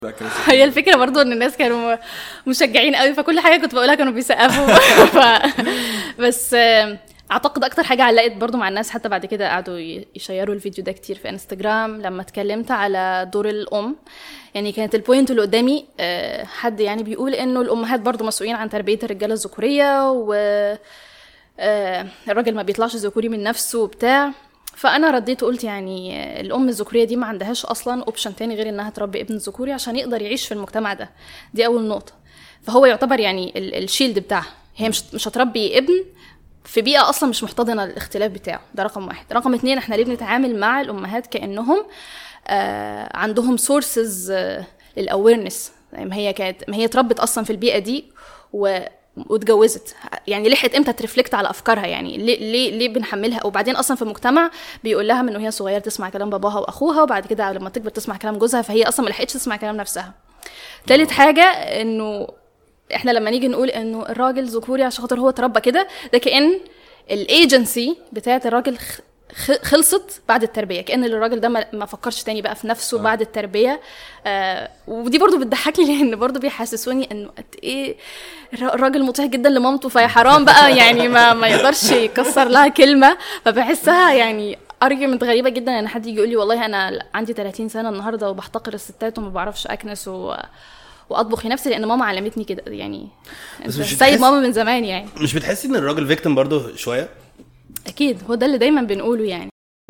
هي الفكره برضو ان الناس كانوا مشجعين قوي فكل حاجه كنت بقولها كانوا بيسقفوا ف... بس آه، اعتقد اكتر حاجه علقت برضو مع الناس حتى بعد كده قعدوا ي- يشيروا الفيديو ده كتير في انستجرام لما اتكلمت على دور الام يعني كانت البوينت اللي قدامي آه، حد يعني بيقول انه الامهات برضو مسؤولين عن تربيه الرجاله الذكوريه و آه، الراجل ما بيطلعش ذكوري من نفسه وبتاع فانا رديت وقلت يعني آه، الام الذكوريه دي ما عندهاش اصلا اوبشن تاني غير انها تربي ابن ذكوري عشان يقدر يعيش في المجتمع ده دي اول نقطه فهو يعتبر يعني ال- الشيلد بتاعها هي مش مش هتربي ابن في بيئه اصلا مش محتضنه الاختلاف بتاعه ده رقم واحد رقم اتنين احنا ليه بنتعامل مع الامهات كانهم آه عندهم سورسز آه للاويرنس ما هي كانت ما هي اتربت اصلا في البيئه دي و واتجوزت يعني لحقت امتى ترفلكت على افكارها يعني ليه ليه ليه بنحملها وبعدين اصلا في المجتمع بيقول لها من وهي صغيره تسمع كلام باباها واخوها وبعد كده لما تكبر تسمع كلام جوزها فهي اصلا ما لحقتش تسمع كلام نفسها تالت حاجه انه احنا لما نيجي نقول انه الراجل ذكوري عشان خاطر هو اتربى كده ده كان الايجنسي بتاعت الراجل خ- خ- خلصت بعد التربيه كان الراجل ده ما ما فكرش تاني بقى في نفسه آه. بعد التربيه آه ودي برضو بتضحكني لان برضو بيحسسوني انه قد ايه الر- الراجل مطيع جدا لمامته فيا حرام بقى يعني ما ما يقدرش يكسر لها كلمه فبحسها يعني ارجيومنت غريبه جدا ان حد يجي يقول لي والله انا عندي 30 سنه النهارده وبحتقر الستات وما بعرفش اكنس و واطبخ لنفسي لان ماما علمتني كده يعني بس انت مش سايب بتحس- ماما من زمان يعني مش بتحسي ان الراجل فيكتيم برضه شويه اكيد هو ده اللي دايما بنقوله يعني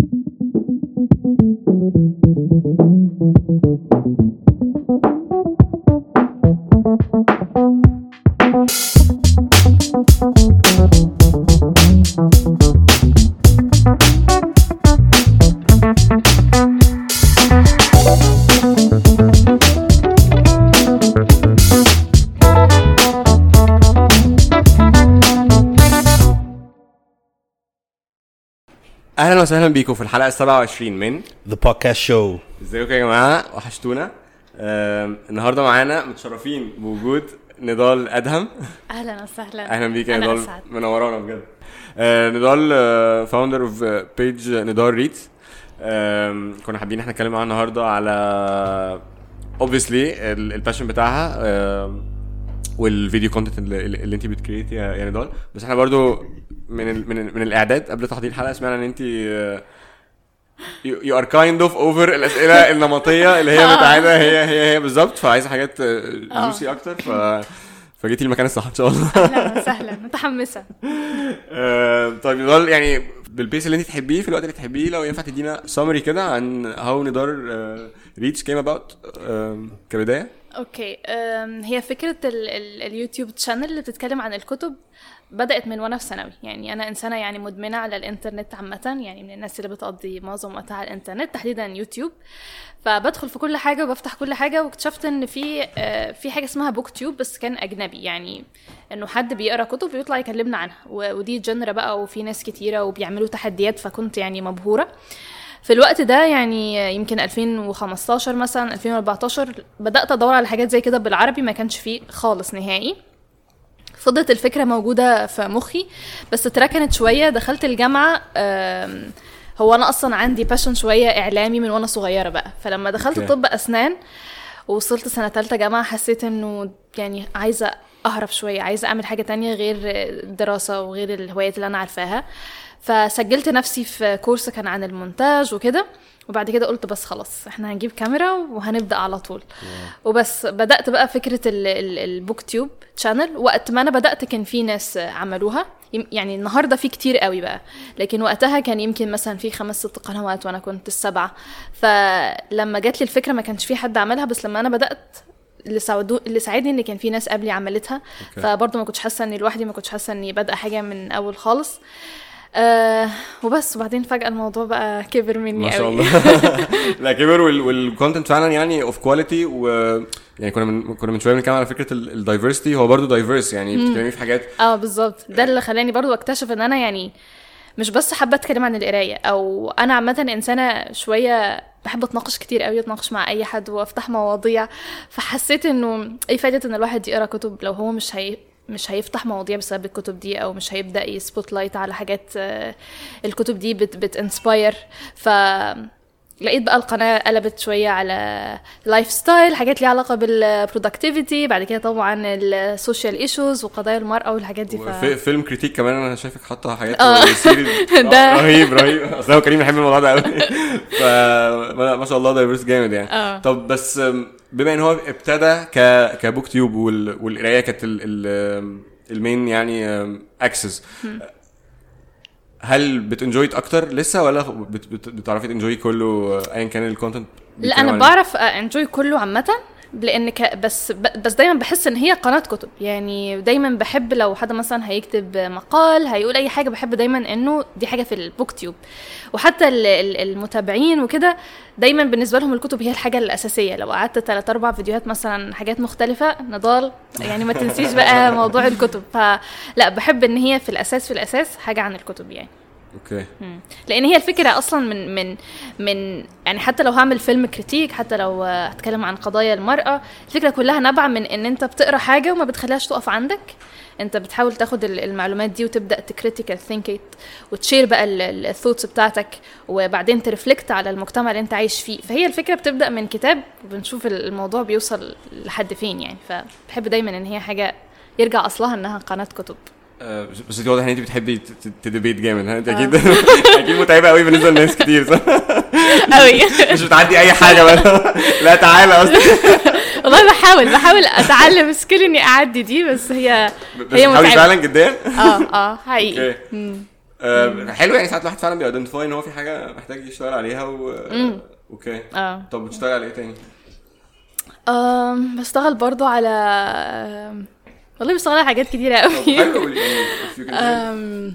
اهلا وسهلا بيكم في الحلقه 27 من ذا بودكاست شو ازيكم يا جماعه وحشتونا آم، النهارده معانا متشرفين بوجود نضال ادهم اهلا وسهلا اهلا بيك يا أنا نضال أسعد. منورانا بجد آه، نضال فاوندر اوف بيج نضال ريت آم، كنا حابين احنا نتكلم معاها النهارده على اوبسلي الباشن بتاعها آم، والفيديو كونتنت اللي, اللي انت بتكريت يا يا نضال بس احنا برضو من ال من ال من الاعداد قبل تحضير الحلقه سمعنا ان انت يو ار كايند اوف اوفر الاسئله النمطيه اللي هي متعاده هي هي هي بالظبط فعايزه حاجات جوسي اكتر ف فجيتي المكان الصح ان شاء الله اهلا وسهلا متحمسه آه، طيب نضال يعني بالبيس اللي انت تحبيه في الوقت اللي تحبيه لو ينفع تدينا سامري كده عن هاو نضال ريتش كيم اباوت كبدايه اوكي أم، هي فكره ال ال اليوتيوب تشانل اللي بتتكلم عن الكتب بدات من وانا في ثانوي يعني انا انسانه يعني مدمنه على الانترنت عامه يعني من الناس اللي بتقضي معظم وقتها على الانترنت تحديدا يوتيوب فبدخل في كل حاجه وبفتح كل حاجه واكتشفت ان في آه، في حاجه اسمها بوك تيوب بس كان اجنبي يعني انه حد بيقرا كتب ويطلع يكلمنا عنها و- ودي جنرا بقى وفي ناس كتيره وبيعملوا تحديات فكنت يعني مبهوره في الوقت ده يعني يمكن 2015 مثلا 2014 بدات ادور على حاجات زي كده بالعربي ما كانش فيه خالص نهائي فضلت الفكره موجوده في مخي بس اتركنت شويه دخلت الجامعه آم، هو انا اصلا عندي باشن شويه اعلامي من وانا صغيره بقى فلما دخلت أوكي. طب اسنان ووصلت سنه ثالثه جامعه حسيت انه يعني عايزه اهرب شويه عايزه اعمل حاجه تانية غير الدراسه وغير الهوايات اللي انا عارفاها فسجلت نفسي في كورس كان عن المونتاج وكده وبعد كده قلت بس خلاص احنا هنجيب كاميرا وهنبدا على طول وبس بدات بقى فكره ال- ال- البوك تيوب شانل وقت ما انا بدات كان في ناس عملوها يم- يعني النهارده في كتير قوي بقى لكن وقتها كان يمكن مثلا في خمس ست قنوات وانا كنت السبعه فلما جات لي الفكره ما كانش في حد عملها بس لما انا بدات اللي ساعدو اللي ساعدني ان كان في ناس قبلي عملتها أوكي. فبرضه ما كنتش حاسه اني لوحدي ما كنتش حاسه اني بادئه حاجه من اول خالص آه وبس وبعدين فجاه الموضوع بقى كبر مني ما شاء قوي. الله لا كبر والكونتنت فعلا يعني اوف كواليتي و يعني كنا من كنا من شويه بنتكلم على فكره الدايفرستي هو برضه دايفرس يعني بتتكلمي في حاجات اه بالظبط ده اللي خلاني برضو اكتشف ان انا يعني مش بس حابه اتكلم عن القرايه او انا عامه انسانه شويه بحب اتناقش كتير قوي اتناقش مع اي حد وافتح مواضيع فحسيت انه ايه فايده ان الواحد يقرا كتب لو هو مش هي مش هيفتح مواضيع بسبب الكتب دي او مش هيبدا يسبوت لايت على حاجات آه، الكتب دي بت بتانسباير ف لقيت بقى القناه قلبت شويه على لايف ستايل حاجات ليها علاقه بالبرودكتيفيتي بعد كده طبعا السوشيال ايشوز وقضايا المراه والحاجات دي ف... وفي- فيلم كريتيك كمان انا شايفك حاطه حاجات آه. سيريز ده- رهيب رهيب اصل هو كريم بيحب الموضوع ده قوي ف ما ما شاء الله دايفرس جامد يعني آه. طب بس أم، بما ان هو ابتدى ك كبوك تيوب وال... والقرايه كانت ال... ال... المين يعني اكسس هل بتنجوي اكتر لسه ولا بت... بت... بتعرفي تنجوي كله آه، ايا كان الكونتنت لا انا بعرف انجوي كله عامه لان ك... بس ب... بس دايما بحس ان هي قناه كتب يعني دايما بحب لو حد مثلا هيكتب مقال هيقول اي حاجه بحب دايما انه دي حاجه في البوك تيوب وحتى ال- ال- المتابعين وكده دايما بالنسبه لهم الكتب هي الحاجه الاساسيه لو قعدت ثلاث اربع فيديوهات مثلا حاجات مختلفه نضال يعني ما تنسيش بقى موضوع الكتب فلا بحب ان هي في الاساس في الاساس حاجه عن الكتب يعني اوكي مم. لان هي الفكره اصلا من من من يعني حتى لو هعمل فيلم كريتيك حتى لو آه، هتكلم عن قضايا المراه الفكره كلها نابعه من ان انت بتقرا حاجه وما بتخليهاش تقف عندك انت بتحاول تاخد ال- المعلومات دي وتبدا تكريتيكال ثينك وتشير بقى الثوتس بتاعتك وبعدين ترفلكت على المجتمع اللي انت عايش فيه فهي الفكره بتبدا من كتاب وبنشوف ال- الموضوع بيوصل لحد فين يعني فبحب دايما ان هي حاجه يرجع اصلها انها قناه كتب آه، بس- بس انت واضح ان انت بتحبي ت- ت- تدبيت جامد ها انت آه. اكيد اكيد متعبه قوي بالنسبه لناس كتير صح؟ قوي مش بتعدي اي حاجه بقى لا تعالى اصلا والله بحاول بحاول اتعلم سكيل اني اعدي دي بس هي بس هي بتحاولي متعبه فعلا جديا اه اه حقيقي اوكي آه، حلو يعني ساعات الواحد فعلا بيدنتفاي ان هو في حاجه محتاج يشتغل عليها و اوكي اه طب بتشتغل على ايه تاني؟ آم، بشتغل برضو على آم، والله بشتغل على حاجات كتيرة طب قوي حلو قولي يعني if you can share. آم،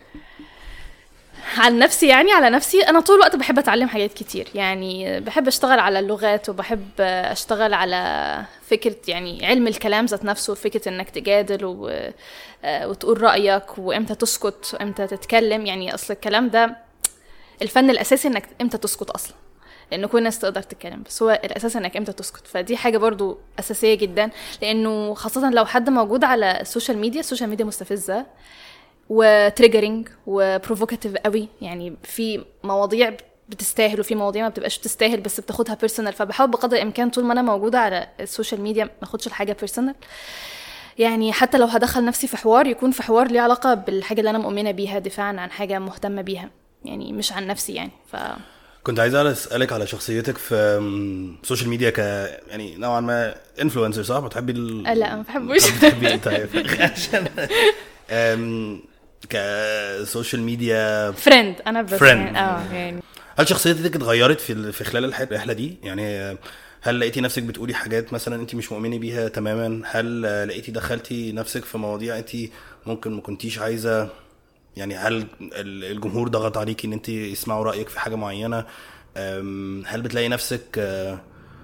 عن نفسي يعني على نفسي انا طول الوقت بحب اتعلم حاجات كتير يعني بحب اشتغل على اللغات وبحب اشتغل على فكره يعني علم الكلام ذات نفسه فكره انك تجادل و... آه، وتقول رايك وامتى تسكت وامتى تتكلم يعني اصل الكلام ده الفن الاساسي انك امتى تسكت اصلا لان كل الناس تقدر تتكلم بس هو الاساس انك امتى تسكت فدي حاجه برضو اساسيه جدا لانه خاصه لو حد موجود على السوشيال ميديا السوشيال ميديا مستفزه وتريجرنج وبروفوكاتيف قوي يعني في مواضيع بتستاهل وفي مواضيع ما بتبقاش بتستاهل بس بتاخدها بيرسونال فبحاول بقدر الامكان طول ما انا موجوده على السوشيال ميديا ما اخدش الحاجه بيرسونال يعني حتى لو هدخل نفسي في حوار يكون في حوار ليه علاقه بالحاجه اللي انا مؤمنه بيها دفاعا عن حاجه مهتمه بيها يعني مش عن نفسي يعني ف كنت عايز اسالك على شخصيتك في أم، السوشيال ميديا ك يعني نوعا ما انفلونسر صح بتحبي ال... آه، لا ما بحبوش طب بتحبي ايه طيب عشان أم، كسوشيال ميديا فريند انا بس Friend. يعني اه يعني هل شخصيتك اتغيرت في ال- في خلال الح- الرحله دي يعني هل لقيتي نفسك بتقولي حاجات مثلا انت مش مؤمنه بيها تماما هل لقيتي دخلتي نفسك في مواضيع انت ممكن ما كنتيش عايزه يعني هل ال- الجمهور ضغط عليكي ان انت يسمعوا رايك في حاجه معينه أم، هل بتلاقي نفسك آه،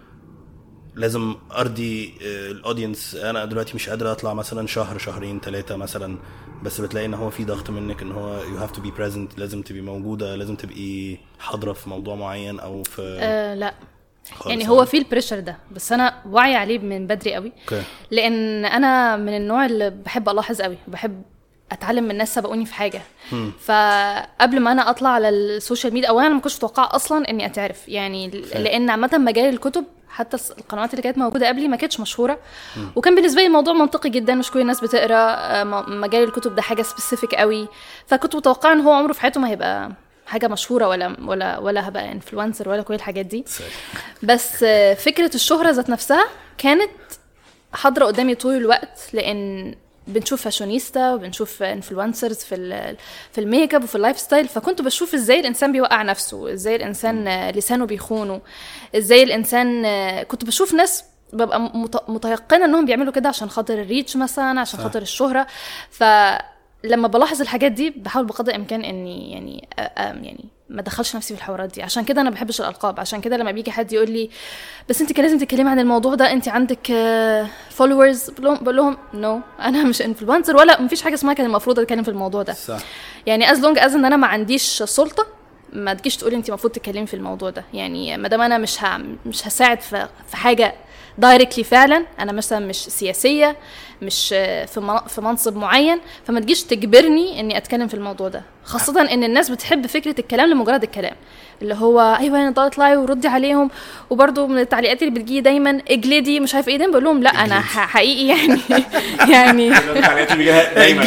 لازم ارضي آه، الاودينس انا دلوقتي مش قادر اطلع مثلا شهر شهرين ثلاثه مثلا بس بتلاقي ان هو في ضغط منك ان هو يو هاف تو بي بريزنت لازم تبقي موجوده لازم تبقي حاضره في موضوع معين او في آه لا خالص يعني هو في البريشر ده بس انا واعيه عليه من بدري قوي اوكي لان انا من النوع اللي بحب الاحظ قوي بحب اتعلم من ناس سبقوني في حاجه فقبل ما انا اطلع على السوشيال ميديا اولا أنا ما كنتش متوقعه اصلا اني اتعرف يعني لان عامه مجال الكتب حتى الس- القنوات اللي كانت موجوده قبلي ما كانتش مشهوره وكان بالنسبه لي الموضوع منطقي جدا مش كل الناس بتقرا آه، م- مجال الكتب ده حاجه سبيسيفيك قوي فكنت متوقعه ان هو عمره في حياته ما هيبقى حاجه مشهوره ولا ولا ولا هبقى انفلونسر ولا كل الحاجات دي بس آه، فكره الشهره ذات نفسها كانت حاضره قدامي طول الوقت لان بنشوف فاشونيستا وبنشوف انفلونسرز في ال- في الميك اب وفي اللايف ستايل فكنت بشوف ازاي الانسان بيوقع نفسه ازاي الانسان آه، لسانه بيخونه ازاي الانسان آه، كنت بشوف ناس ببقى مت- متيقنه انهم بيعملوا كده عشان خاطر الريتش مثلا عشان صح. خاطر الشهره فلما بلاحظ الحاجات دي بحاول بقدر الامكان اني يعني أ- أ- يعني ما ادخلش نفسي في الحوارات دي عشان كده انا ما بحبش الالقاب عشان كده لما بيجي حد يقول لي بس انت كان لازم تتكلمي عن الموضوع ده انت عندك فولورز بقول لهم بقول لهم نو انا مش انفلونسر ولا مفيش حاجه اسمها كان المفروض اتكلم في الموضوع ده صح يعني از لونج از ان انا ما عنديش سلطه ما تجيش تقولي انت المفروض تتكلمي في الموضوع ده يعني ما دام انا مش ه... مش هساعد في في حاجه دايركتلي فعلا انا مثلا مش سياسيه مش آه، في من- في منصب معين فما تجيش تجبرني اني اتكلم في الموضوع ده خاصه ان الناس بتحب فكره الكلام لمجرد الكلام اللي هو ايوه انا ده اطلعي وردي عليهم وبرده من التعليقات اللي بتجي دايما اجلدي مش عارف ايه دايما بقول لهم لا انا ح- حقيقي يعني يعني التعليقات اللي بيجيها دايما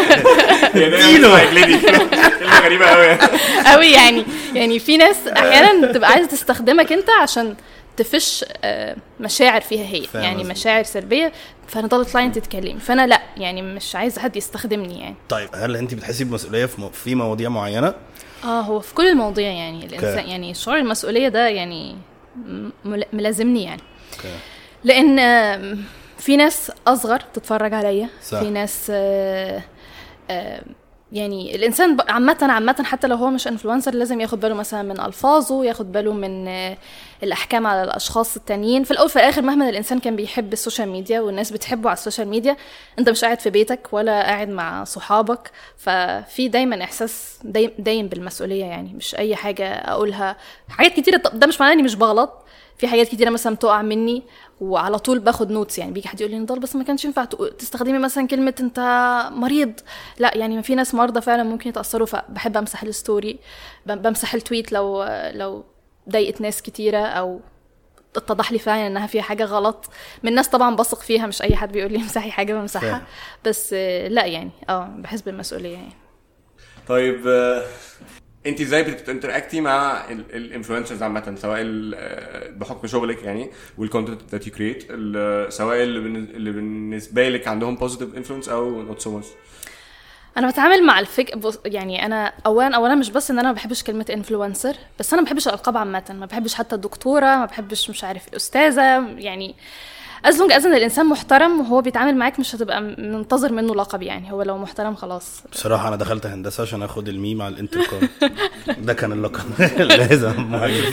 اديله. اجلدي كلمه غريبه قوي قوي يعني يعني في ناس احيانا بتبقى عايزه تستخدمك انت عشان تفش آه، مشاعر فيها هي فاهم يعني قصدك. مشاعر سلبيه فانا ضل اطلعي انت تتكلمي فانا لا يعني مش عايزه حد يستخدمني يعني طيب هل انت بتحسي بمسؤوليه في مو- في مواضيع معينه اه هو في كل المواضيع يعني الانسان يعني شعور المسؤوليه ده يعني م- مل- ملازمني يعني اوكي لان آم، في ناس اصغر تتفرج عليا صح. في ناس آه، آه، يعني الانسان ب- عامه عامه حتى لو هو مش انفلونسر لازم ياخد باله مثلا من الفاظه ياخد باله من آه، الاحكام على الاشخاص التانيين في الاول وفي الاخر مهما الانسان كان بيحب السوشيال ميديا والناس بتحبه على السوشيال ميديا انت مش قاعد في بيتك ولا قاعد مع صحابك ففي دايما احساس دايم, دايم بالمسؤوليه يعني مش اي حاجه اقولها حاجات كتيره طب ده مش معناه اني مش بغلط في حاجات كتيره مثلا بتقع مني وعلى طول باخد نوتس يعني بيجي حد يقول لي نضال بس ما كانش ينفع تقو- تستخدمي مثلا كلمه انت مريض لا يعني ما في ناس مرضى فعلا ممكن يتاثروا فبحب امسح الستوري ب- بمسح التويت لو لو ضايقت ناس كتيره او اتضح لي فعلا انها فيها حاجه غلط من ناس طبعا بثق فيها مش اي حد بيقول لي امسحي حاجه بمسحها فاهم. بس آه، لا يعني اه بحس بالمسؤوليه يعني طيب آه، انت ازاي بتنتراكتي مع الانفلونسرز عامه سواء ال- آه، بحكم شغلك يعني والكونتنت ذات يو كريت سواء اللي بالن- اللي بالنسبه لك عندهم بوزيتيف انفلونس او نوت سو ماتش انا بتعامل مع الفك بص- يعني انا اولا اولا مش بس ان انا ما بحبش كلمه انفلونسر بس انا ما بحبش الالقاب عامه ما بحبش حتى الدكتوره ما بحبش مش عارف الاستاذه يعني از لونج از ان الانسان محترم وهو بيتعامل معاك مش هتبقى م- منتظر منه لقب يعني هو لو محترم خلاص بصراحه انا دخلت هندسه عشان اخد الميم على الانتركم ده كان اللقب لازم مهندس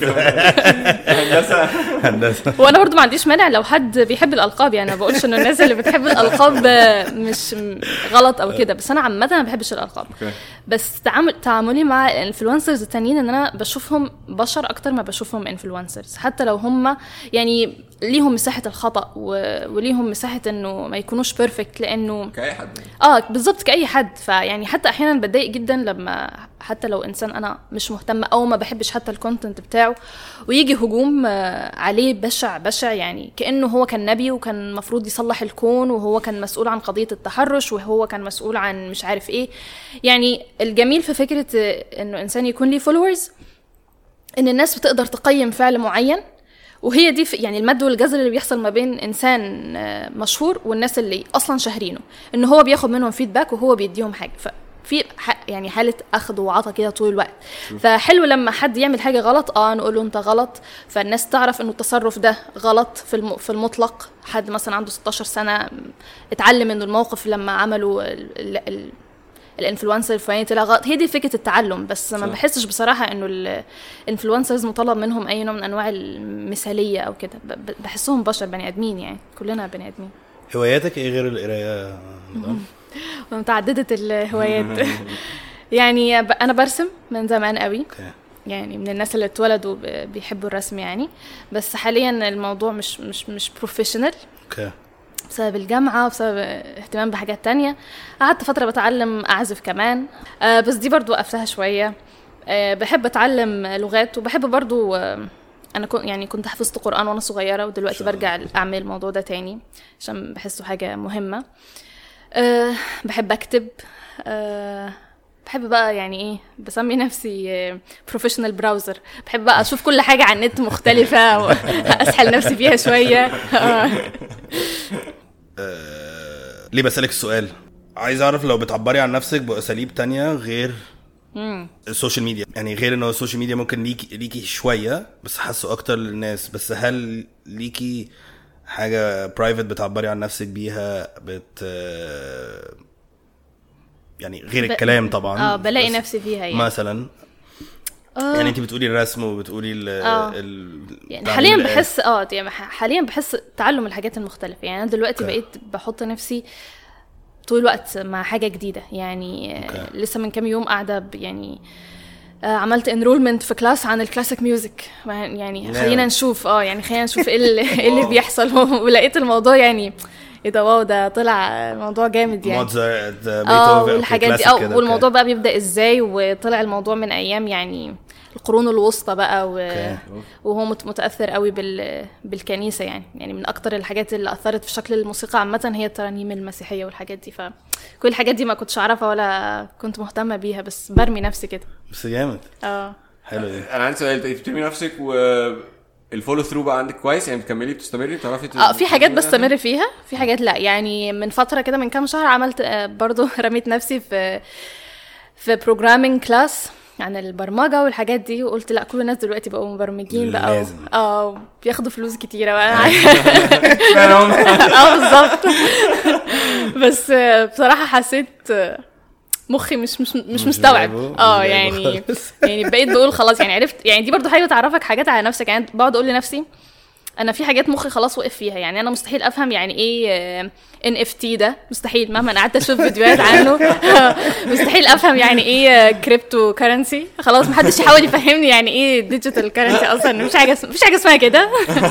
هندسه وانا برضو ما عنديش مانع لو حد بيحب الالقاب يعني ما بقولش ان الناس اللي بتحب الالقاب آه، مش م- غلط او كده بس انا عامه ما بحبش الالقاب اوكي بس تعامل تعاملي مع الانفلونسرز التانيين ان انا بشوفهم بشر اكتر ما بشوفهم انفلونسرز حتى لو هم يعني ليهم مساحه الخطا و... وليهم مساحه انه ما يكونوش بيرفكت لانه كاي حد اه بالظبط كاي حد فيعني حتى احيانا بتضايق جدا لما حتى لو انسان انا مش مهتمه او ما بحبش حتى الكونتنت بتاعه ويجي هجوم آه، عليه بشع بشع يعني كانه هو كان نبي وكان المفروض يصلح الكون وهو كان مسؤول عن قضيه التحرش وهو كان مسؤول عن مش عارف ايه يعني الجميل في فكره آه، انه انسان يكون ليه فولورز ان الناس بتقدر تقيم فعل معين وهي دي في- يعني المد والجزر اللي بيحصل ما بين انسان آه، مشهور والناس اللي اصلا شاهرينه ان هو بياخد منهم فيدباك وهو بيديهم حاجه ففي ح- يعني حاله اخذ وعطا كده طول الوقت فحلو لما حد يعمل حاجه غلط اه نقول له انت غلط فالناس تعرف انه التصرف ده غلط في الم- في المطلق حد مثلا عنده 16 سنه اتعلم انه الموقف لما عملوا ال- ال- ال- الانفلونسر الفلاني طلع غلط هي دي فكره التعلم بس ما صح. بحسش بصراحه انه الانفلونسرز مطالب منهم اي نوع من انواع المثاليه او كده ب- ب- بحسهم بشر بني ادمين يعني كلنا بني ادمين هواياتك ايه غير القرايه نضال؟ ومتعدده الهوايات يعني ب- انا برسم من زمان قوي اوكي يعني من الناس اللي اتولدوا ب- بيحبوا الرسم يعني بس حاليا الموضوع مش مش مش بروفيشنال اوكي بسبب الجامعة وبسبب اهتمام بحاجات تانية قعدت فترة بتعلم أعزف كمان آه بس دي برضو وقفتها شوية آه بحب أتعلم لغات وبحب برضو آه أنا كنت يعني كنت حفظت قرآن وأنا صغيرة ودلوقتي شاء الله. برجع أعمل الموضوع ده تاني عشان بحسه حاجة مهمة آه بحب أكتب آه بحب بقى يعني ايه بسمي نفسي بروفيشنال براوزر بحب بقى اشوف كل حاجه على النت مختلفه واسحل نفسي فيها شويه آه. آه، ليه بسألك السؤال عايز اعرف لو بتعبري عن نفسك باساليب تانية غير السوشيال ميديا يعني غير انه السوشيال ميديا ممكن ليكي ليكي شويه بس حاسه اكتر للناس بس هل ليكي حاجه برايفت بتعبري عن نفسك بيها بت آه، يعني غير ب- الكلام طبعا اه بلاقي بس نفسي فيها يعني مثلا آه. يعني انت بتقولي الرسم وبتقولي ال آه. ال- يعني تعليم حاليا الآلة. بحس اه يعني ح- حاليا بحس تعلم الحاجات المختلفة يعني انا دلوقتي أوكي. بقيت بحط نفسي طول الوقت مع حاجة جديدة يعني آه، أوكي. لسه من كام يوم قاعدة ب- يعني آه، عملت انرولمنت في كلاس عن الكلاسيك ميوزك يعني نعم. خلينا نشوف اه يعني خلينا نشوف ايه اللي, إيه اللي بيحصل ولقيت الموضوع يعني ايه ده واو ده طلع موضوع جامد يعني موتزارت اه بيتهوفن والحاجات دي كلاسيك اه كده، والموضوع أوكي. بقى بيبدا ازاي وطلع الموضوع من ايام يعني القرون الوسطى بقى و... أوكي. وهو مت- متاثر قوي بال... بالكنيسه يعني يعني من اكتر الحاجات اللي اثرت في شكل الموسيقى عامه هي الترانيم المسيحيه والحاجات دي فكل الحاجات دي ما كنتش اعرفها ولا كنت مهتمه بيها بس برمي نفسي كده بس جامد اه حلو دي انا عندي سؤال انت بترمي نفسك و الفولو ثرو بقى عندك كويس يعني بتكملي بتستمري بتعرفي اه في حاجات بستمر فيها في حاجات لا يعني من فتره كده من كام شهر عملت آه، برضو رميت نفسي في في بروجرامينج كلاس عن البرمجه والحاجات دي وقلت لا كل الناس دلوقتي بقوا مبرمجين بقى و- لازم. اه بياخدوا فلوس كتيره بقى اه اه بالظبط بس آه، بصراحه حسيت آه، مخي مش مش مش مش مستوعب جايبه- اه مش جايبه يعني خالص. يعني بقيت بقول خلاص يعني عرفت يعني دي برضو حاجه بتعرفك حاجات على نفسك يعني بقعد اقول لنفسي انا في حاجات مخي خلاص وقف فيها يعني انا مستحيل افهم يعني ايه ان اف تي ده مستحيل مهما أنا قعدت اشوف فيديوهات عنه مستحيل افهم يعني ايه كريبتو كرنسي خلاص محدش يحاول يفهمني يعني ايه ديجيتال كرنسي اصلا مفيش حاجه مفيش حاجه اسمها كده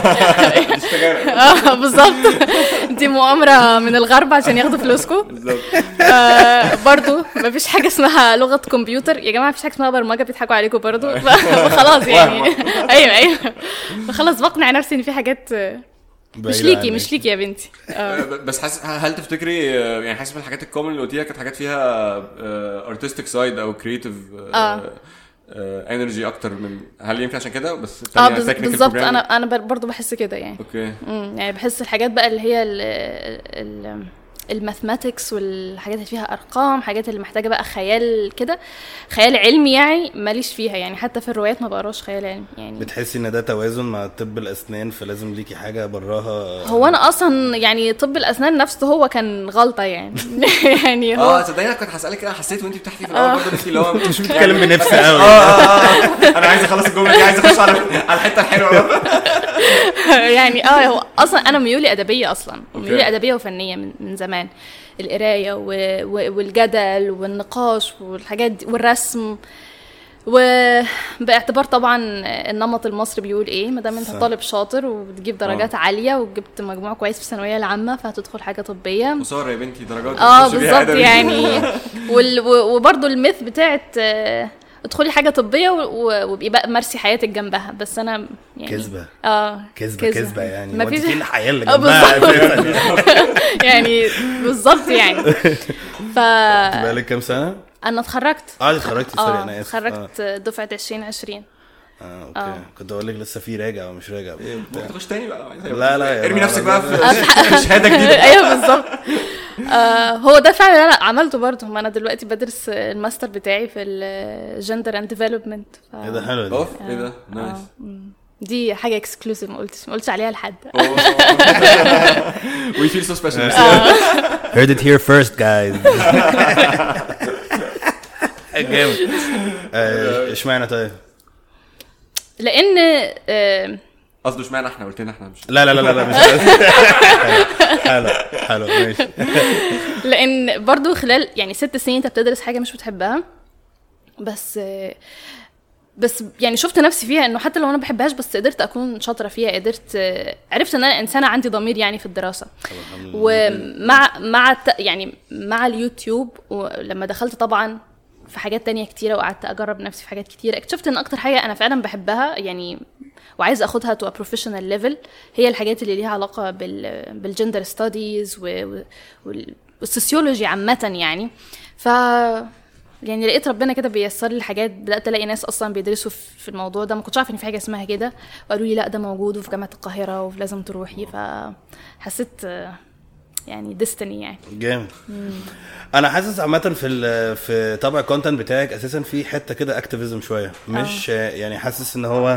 اه بالظبط دي مؤامره من الغرب عشان ياخدوا فلوسكم آه برضو مفيش حاجه اسمها لغه كمبيوتر يا جماعه مفيش حاجه اسمها برمجه بيضحكوا عليكم برضو خلاص يعني ايوه ايوه فخلاص بقنع نفسي ان في حاجات آه، مش بعيدة ليكي عنك. مش ليكي يا بنتي آه. بس حاسس هل تفتكري آه، يعني حاسس من الحاجات الكومن اللي قلتيها كانت حاجات فيها ارتستيك سايد او كريتيف آه. انرجي اكتر من هل يمكن عشان كده بس اه التانية بز- technical بالظبط programming؟ انا انا بر- برضو بحس كده يعني اوكي امم يعني بحس الحاجات بقى اللي هي ال ال الماثماتكس والحاجات اللي فيها ارقام حاجات اللي محتاجه بقى خيال كده خيال علمي يعني ماليش فيها يعني حتى في الروايات ما بقراش خيال علمي يعني بتحسي ان ده توازن مع طب الاسنان فلازم ليكي حاجه براها هو انا اصلا يعني طب الاسنان نفسه هو كان غلطه يعني يعني اه هو تصدقني انا كنت هسالك كده حسيت وانت بتحكي في الاول برضه انت اللي هو مش بتتكلم بنفس اه قوي اه اه انا عايز اخلص الجمله دي عايز اخش على على الحته الحلوه يعني اه هو اصلا انا ميولي ادبيه اصلا أوكي. ميولي ادبيه وفنيه من, من زمان القرايه و... و... والجدل والنقاش والحاجات دي والرسم وباعتبار طبعا النمط المصري بيقول ايه ما دام انت صح. طالب شاطر وبتجيب درجات عاليه وجبت مجموع كويس في الثانويه العامه فهتدخل حاجه طبيه خساره يا بنتي درجات اه تخش بيها بالظبط أدبي. يعني وال... و- وبرضه الميث بتاعت آه، ادخلي حاجه طبيه و- و- وابقي بقى مارسي حياتك جنبها بس انا يعني كذبه اه كذبه كذبه يعني ما ما فيش فيش ايه الحياه اللي آه، جنبها بالظبط. أساساً؟ يعني بالظبط يعني ف بقالك كام سنه؟ انا اتخرجت اه دي اتخرجتي سوري اه انا اسف اتخرجت دفعه 2020 اه اوكي آه. كنت اقول لك لسه في راجع ومش راجع إيه ممكن بتاع. تخش تاني بقى لا، لا، يا ارمي لا، نفسك لا، بقى لا. في شهاده جديده ايوه بالظبط آه هو ده فعلا اللي انا عملته برضه ما انا دلوقتي بدرس الماستر بتاعي في الجندر اند ديفلوبمنت ايه ده حلو دي اوف ايه ده نايس دي حاجه اكسكلوسيف ما قلتش ما قلتش عليها لحد وي فيل سو سبيشال heard it here first guys جامد آه، اشمعنى طيب؟ لان آه قصده اشمعنى احنا قلت لنا احنا مش لا لا لا لا, لا مش حلو حلو ماشي لان برضو خلال يعني ست سنين انت بتدرس حاجه مش بتحبها بس بس يعني شفت نفسي فيها انه حتى لو انا بحبهاش بس قدرت اكون شاطره فيها قدرت عرفت ان انا انسانه عندي ضمير يعني في الدراسه ومع مع الت- يعني مع اليوتيوب ولما دخلت طبعا في حاجات تانية كتيرة وقعدت أجرب نفسي في حاجات كتيرة اكتشفت إن أكتر حاجة أنا فعلا بحبها يعني وعايز أخدها تو بروفيشنال ليفل هي الحاجات اللي ليها علاقة بال بالجندر ستاديز والسوسيولوجي عامة يعني ف يعني لقيت ربنا كده بيسر لي حاجات بدات الاقي ناس اصلا بيدرسوا في الموضوع ده ما كنتش عارفه ان في حاجه اسمها كده وقالوا لي لا ده موجود وفي جامعه القاهره ولازم تروحي فحسيت آه، يعني ديستني يعني جامد انا حاسس عامه في ال- في طبع الكونتنت بتاعك اساسا في حته كده اكتيفيزم شويه مش يعني حاسس ان هو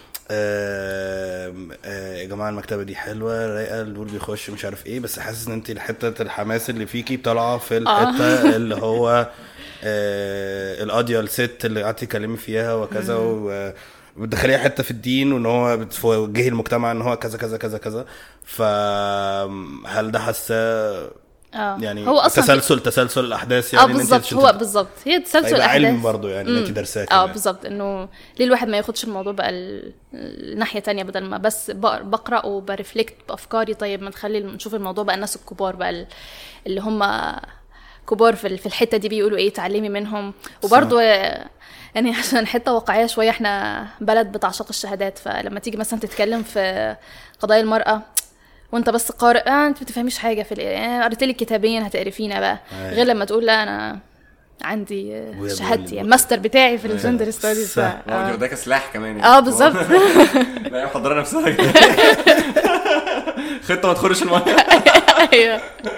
آم، آه، يا جماعه المكتبه دي حلوه رايقه النور بيخش مش عارف ايه بس حاسس ان انت حته الحماس اللي فيكي طالعه في الحته اللي هو آه، القاضيه الست اللي قعدتي تتكلمي فيها وكذا و بتدخليها حته في الدين وان هو بتوجهي المجتمع ان هو كذا كذا كذا كذا فهل ده حاساه اه يعني هو اصلا في- تسلسل تسلسل الاحداث اه يعني إن أنت بالظبط عشان هو تت- بالظبط هي تسلسل هيبقى علم الاحداث برضه يعني ان انت مم. درساه اه كمان. بالظبط انه ليه الواحد ما ياخدش الموضوع بقى ال- الناحيه تانية بدل ما بس بق- بقرا وبرفلكت بافكاري طيب ما نخلي نشوف الموضوع بقى الناس الكبار بقى ال- اللي هم كبار في ال- في الحته دي بيقولوا ايه تعلمي منهم وبرضه يعني عشان حته واقعيه شويه احنا بلد بتعشق الشهادات فلما تيجي مثلا تتكلم في قضايا المراه وانت بس قارئ اه انت ما بتفهميش حاجه في ال- آه، قريت لك كتابين هتقرفينا بقى أيوة. غير لما تقول لا انا عندي آه، أبويا بيقول شهادتي لي الماستر بتاعي في أيوة. الجندر ستاديز صح. هو دي واخداها سلاح كمان يعني اه بالظبط لا هي محضره نفسها كده. خطه ما تخرش الميه ايوه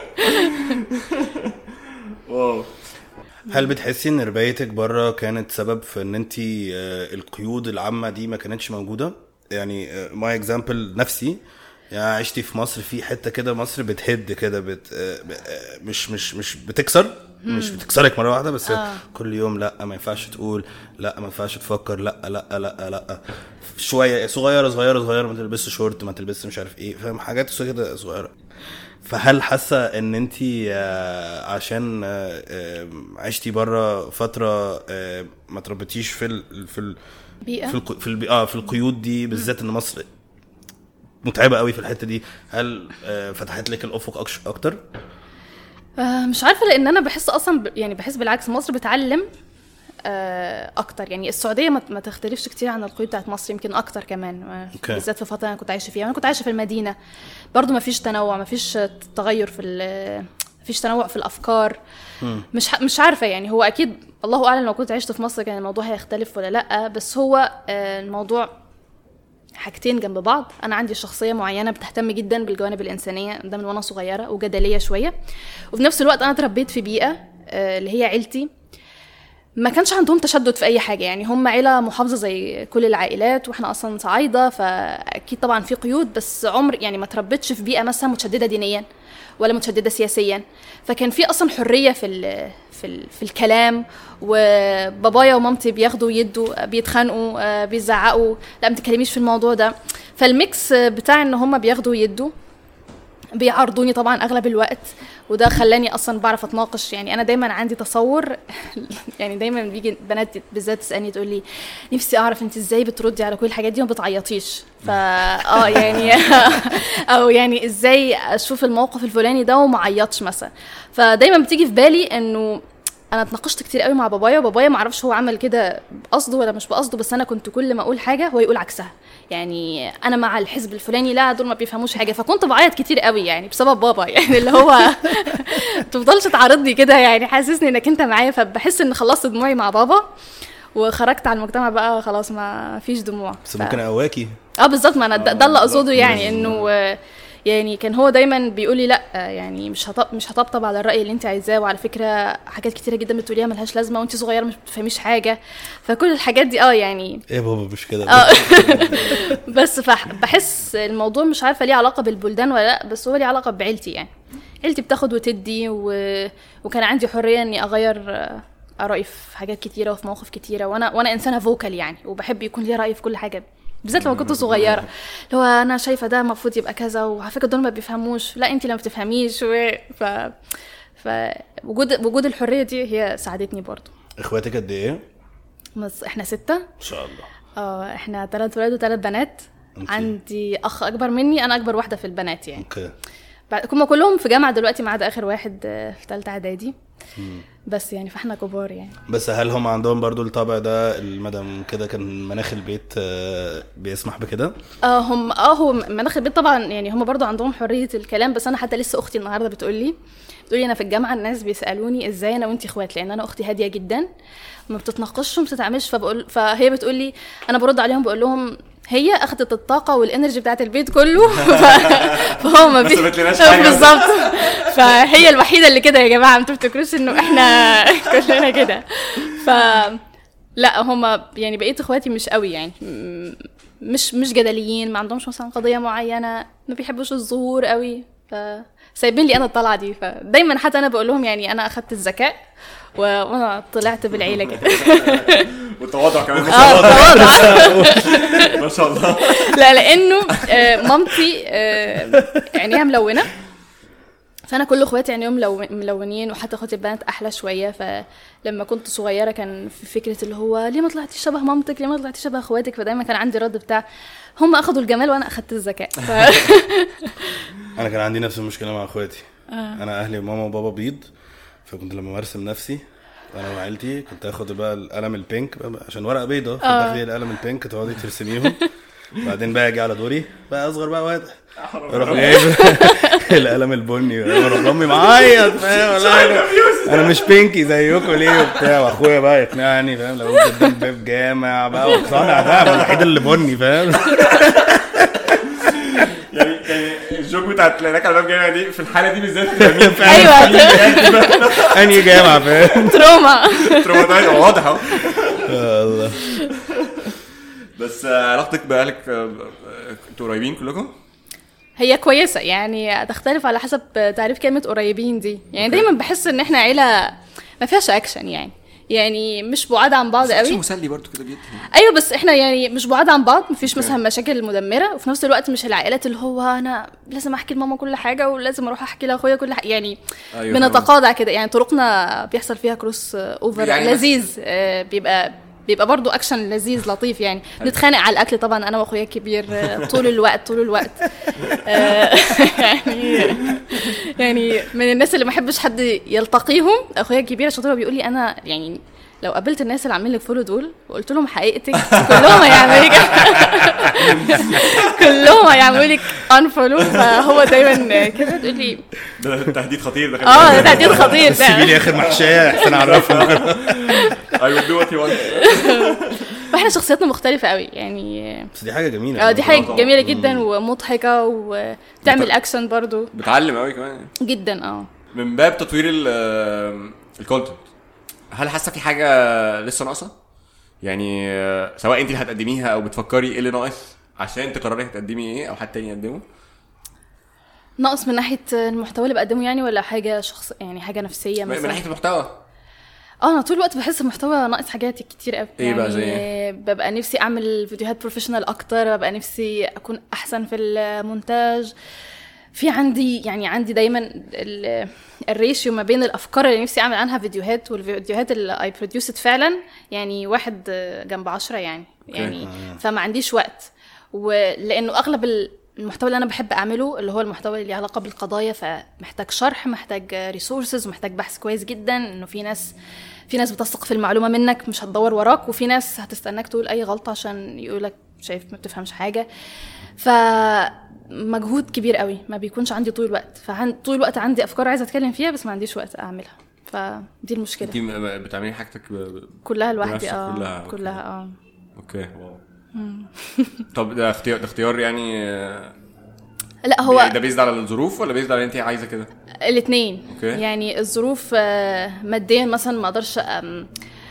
واو هل بتحسي ان ربايتك بره كانت سبب في ان انت القيود العامه دي ما كانتش موجوده يعني ماي اكزامبل نفسي يعني عشتي في مصر في حته كده مصر بتهد كده بت آه، ب- آه، مش مش مش بتكسر مش بتكسرك مره واحده بس آه. كل يوم لا ما ينفعش تقول لا ما ينفعش تفكر لا لا لا لا شويه صغيره صغيره صغيره ما تلبسش شورت ما تلبسش مش عارف ايه فاهم حاجات كده صغيره فهل حاسه ان انت عشان آه، آه، عشتي بره فتره آه، ما تربيتيش في ال في ال بيئه في الق- في البي- اه في القيود دي بالذات ان مصر متعبه قوي في الحته دي هل آه، فتحت لك الافق أكش- اكتر آه، مش عارفه لان انا بحس اصلا ب... يعني بحس بالعكس مصر بتعلم آه، اكتر يعني السعوديه ما, ما تختلفش كتير عن القيود بتاعت مصر يمكن اكتر كمان آه، أوكي. بالذات في الفتره انا كنت عايشه فيها انا كنت عايشه في المدينه برضو ما فيش تنوع ما فيش تغير في ال- ما فيش تنوع في الافكار مش ح- مش عارفه يعني هو اكيد الله اعلم لو كنت عشت في مصر كان الموضوع هيختلف ولا لا بس هو آه، الموضوع حاجتين جنب بعض انا عندي شخصيه معينه بتهتم جدا بالجوانب الانسانيه ده من وانا صغيره وجدليه شويه وفي نفس الوقت انا اتربيت في بيئه آه، اللي هي عيلتي ما كانش عندهم تشدد في اي حاجه يعني هم عيله محافظه زي كل العائلات واحنا اصلا صعايده فاكيد طبعا في قيود بس عمر يعني ما تربيتش في بيئه مثلا متشدده دينيا ولا متشدده سياسيا فكان في اصلا حريه في ال في ال في الكلام وبابايا ومامتي بياخدوا يدوا بيتخانقوا آه، بيزعقوا لا ما تتكلميش في الموضوع ده فالميكس بتاع ان هم بياخدوا يدوا بيعارضوني طبعا اغلب الوقت وده خلاني اصلا بعرف اتناقش يعني انا دايما عندي تصور يعني دايما بيجي بنات بالذات تسالني تقول لي نفسي اعرف انت ازاي بتردي على كل الحاجات دي وما بتعيطيش فا اه يعني او يعني ازاي اشوف الموقف الفلاني ده وما اعيطش مثلا فدايما بتيجي في بالي انه انا اتناقشت كتير قوي مع بابايا وبابايا ما اعرفش هو عمل كده بقصده ولا مش بقصده بس انا كنت كل ما اقول حاجه هو يقول عكسها يعني انا مع الحزب الفلاني لا دول ما بيفهموش حاجه فكنت بعيط كتير قوي يعني بسبب بابا يعني اللي هو تفضلش تعارضني كده يعني حاسسني انك انت معايا فبحس ان خلصت دموعي مع بابا وخرجت على المجتمع بقى خلاص ما فيش دموع بس ف- ممكن اقواكي اه بالظبط ما انا ده, ده اللي آه، اقصده لا، يعني لازم. انه آه، يعني كان هو دايما بيقول لي لا آه، يعني مش هطب مش هطبطب على الراي اللي انت عايزاه وعلى فكره حاجات كتيره جدا بتقوليها ملهاش لازمه وانت صغيره مش بتفهميش حاجه فكل الحاجات دي اه يعني ايه يا بابا مش كده اه بس فح- بحس الموضوع مش عارفه ليه علاقه بالبلدان ولا لا بس هو ليه علاقه بعيلتي يعني عيلتي بتاخد وتدي و... وكان عندي حريه اني اغير آه، ارائي في حاجات كتيره وفي مواقف كتيره وانا وانا انسانه فوكال يعني وبحب يكون لي راي في كل حاجه بالذات لما كنت صغيره اللي هو انا شايفه ده المفروض يبقى كذا وعلى فكره دول ما بيفهموش لا انت اللي ما بتفهميش و... ف فوجود وجود الحريه دي هي ساعدتني برضو اخواتك قد ايه؟ بس احنا سته ما شاء الله اه احنا ثلاث ولاد وثلاث بنات أوكي. عندي اخ اكبر مني انا اكبر واحده في البنات يعني اوكي بعد هم كلهم في جامعه دلوقتي ما عدا اخر واحد آه، في ثالثه اعدادي بس يعني فاحنا كبار يعني بس هل هم عندهم برضو الطابع ده المدام كده كان مناخ البيت آه، بيسمح بكده؟ اه هم اه هو مناخ البيت طبعا يعني هم برضو عندهم حريه الكلام بس انا حتى لسه اختي النهارده بتقول لي بتقول لي انا في الجامعه الناس بيسالوني ازاي انا وانتي اخوات لان انا اختي هاديه جدا ما بتتناقش وما بتتعاملش فبقول فهي بتقول لي انا برد عليهم بقول لهم هي اخدت الطاقه والانرجي بتاعت البيت كله ف... فهو ما ما بي- سابتلناش حاجة. بالظبط فهي الوحيده اللي كده يا جماعه انتوا بتفتكروش انه احنا كلنا كده ف لا هما يعني بقيت اخواتي مش قوي يعني م- مش مش جدليين ما عندهمش مثلا قضيه معينه ما بيحبوش الظهور قوي ف سايبين لي انا الطلعه دي فدايما حتى انا بقول لهم يعني انا اخدت الذكاء و- وانا طلعت بالعيله كده والتواضع كمان ما اه شاء الله تواضع ما شاء الله لا لانه آه، مامتي آه، عينيها ملونه فانا كل اخواتي يعني يوم لو ملونين وحتى اخواتي البنات احلى شويه فلما كنت صغيره كان في فكره اللي هو ليه ما طلعتيش شبه مامتك ليه ما طلعتيش شبه اخواتك فدايما كان عندي رد بتاع هم اخذوا الجمال وانا اخذت الذكاء ف... انا كان عندي نفس المشكله مع اخواتي آه. انا اهلي ماما وبابا بيض فكنت لما برسم نفسي انا وعيلتي كنت اخد بقى القلم البينك عشان ورقه بيضه فتاخدي القلم البينك تقعدي ترسميهم بعدين بقى اجي على دوري بقى اصغر بقى واد اروح جايب القلم البني اروح امي معيط فاهم والله انا مش بينكي زيكم ليه وبتاع واخويا بقى يقنعني فاهم لو انت قدام باب جامع بقى واقتنع ده انا الوحيد اللي بني فاهم يعني يعني الجوك بتاعت هناك على باب جامع دي في الحاله دي بالذات ايوه انهي جامع فاهم تروما تروما واضح اهو الله بس آه، علاقتك باهلك آه، آه، انتوا قريبين كلكم؟ هي كويسه يعني تختلف على حسب تعريف كلمه قريبين دي يعني دايما بحس ان احنا عيله ما فيهاش اكشن يعني يعني مش بعاد عن بعض قوي مسلي برضو كده بيدي ايوه بس احنا يعني مش بعاد عن بعض مفيش مثلا مشاكل مدمره وفي نفس الوقت مش العائلات اللي هو انا لازم احكي لماما كل حاجه ولازم اروح احكي لاخويا كل حاجه يعني أيوة بنتقاطع كده يعني طرقنا بيحصل فيها كروس اوفر يعني يعني بس- لذيذ آه، بيبقى بيبقى برضو اكشن لذيذ لطيف يعني نتخانق على الاكل طبعا انا واخويا الكبير آه، طول الوقت طول الوقت آه، يعني يعني من الناس اللي ما احبش حد يلتقيهم اخويا الكبير عشان هو بيقول لي انا يعني لو قابلت الناس اللي عاملين لك فولو دول وقلت لهم حقيقتك كلهم هيعملوا لك كلهم هيعملوا لك انفولو فهو دايما كده تقول لي ده تهديد خطير ده اه ده تهديد خطير سيبي ده لي اخر محشيه احسن اعرفها I will do what you want فاحنا شخصياتنا مختلفه قوي يعني بس دي حاجه جميله اه دي طبعاً. حاجه جميله جدا ومضحكه وبتعمل اكشن برضو بتعلم قوي كمان جدا اه من باب تطوير الكونتنت هل حاسه في حاجه لسه ناقصه؟ يعني آه، سواء انت اللي هتقدميها او بتفكري ايه اللي ناقص عشان تقرري هتقدمي ايه او حد تاني يقدمه ناقص من ناحيه المحتوى اللي بقدمه يعني ولا حاجه شخص يعني حاجه نفسيه من مثلا ناحيه المحتوى اه انا طول الوقت بحس المحتوى ناقص حاجات كتير قوي إيه بقى يعني زي إيه؟ ببقى نفسي اعمل فيديوهات بروفيشنال اكتر ببقى نفسي اكون احسن في المونتاج في عندي يعني عندي دايما ال- الريشيو ما بين الافكار اللي نفسي اعمل عنها فيديوهات والفيديوهات اللي اي بروديوست فعلا يعني واحد جنب عشرة يعني يعني فما عنديش وقت ولانه اغلب ال- المحتوى اللي انا بحب اعمله اللي هو المحتوى اللي له علاقه بالقضايا فمحتاج شرح محتاج ريسورسز ومحتاج بحث كويس جدا انه في ناس في ناس بتثق في المعلومه منك مش هتدور وراك وفي ناس هتستناك تقول اي غلطه عشان يقولك شايف ما بتفهمش حاجه فمجهود كبير قوي ما بيكونش عندي طول الوقت فطول الوقت عندي افكار عايزه اتكلم فيها بس ما عنديش وقت اعملها فدي المشكله انت م- بتعملي حاجتك ب... ب- كلها لوحدي بنفسك اه كلها، أوكي. كلها اه اوكي واو طب ده اختيار ده اختيار يعني آه، لا هو ده بيزد على الظروف ولا بيزد على انت عايزه كده؟ الاثنين أوكي. يعني الظروف آه، ماديا مثلا ما اقدرش أم،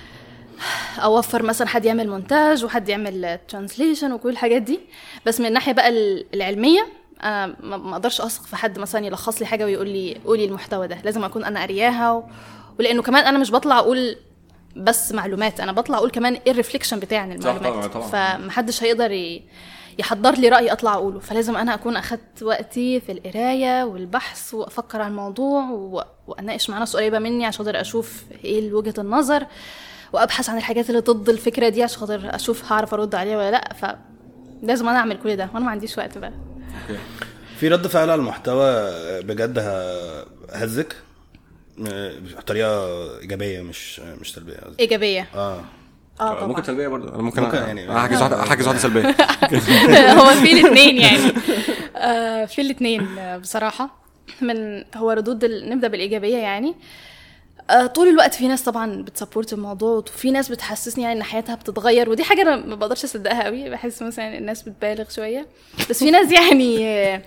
اوفر مثلا حد يعمل مونتاج وحد يعمل ترانسليشن وكل الحاجات دي بس من الناحيه بقى ال- العلميه انا ما ما اقدرش اثق في حد مثلا يلخص لي حاجه ويقول لي قولي المحتوى ده لازم اكون انا قارياها و... ولانه كمان انا مش بطلع اقول بس معلومات انا بطلع اقول كمان ايه الريفليكشن بتاعي عن طبعاً، المعلومات طبعاً. فمحدش هيقدر ي... يحضر لي راي اطلع اقوله فلازم انا اكون اخدت وقتي في القرايه والبحث وافكر على الموضوع و... واناقش مع ناس قريبه مني عشان اقدر اشوف ايه وجهه النظر وابحث عن الحاجات اللي ضد الفكره دي عشان خاطر اشوف هعرف ارد عليها ولا لا فلازم انا اعمل كل ده وانا ما عنديش وقت بقى اوكي في رد فعل على المحتوى بجد ه- هزك بطريقه ايجابيه مش مش سلبيه قصدي. ايجابيه اه اه طبعا ممكن سلبيه برضه انا ممكن ممكن أ- يعني- احجز واحده احجز واحده سلبيه هو في الاثنين يعني آه في الاثنين بصراحه من هو ردود ال... نبدا بالايجابيه يعني آه طول الوقت في ناس طبعا بتسبورت الموضوع وفي ناس بتحسسني يعني ان حياتها بتتغير ودي حاجه انا ما بقدرش اصدقها قوي بحس مثلا الناس بتبالغ شويه بس في ناس يعني آه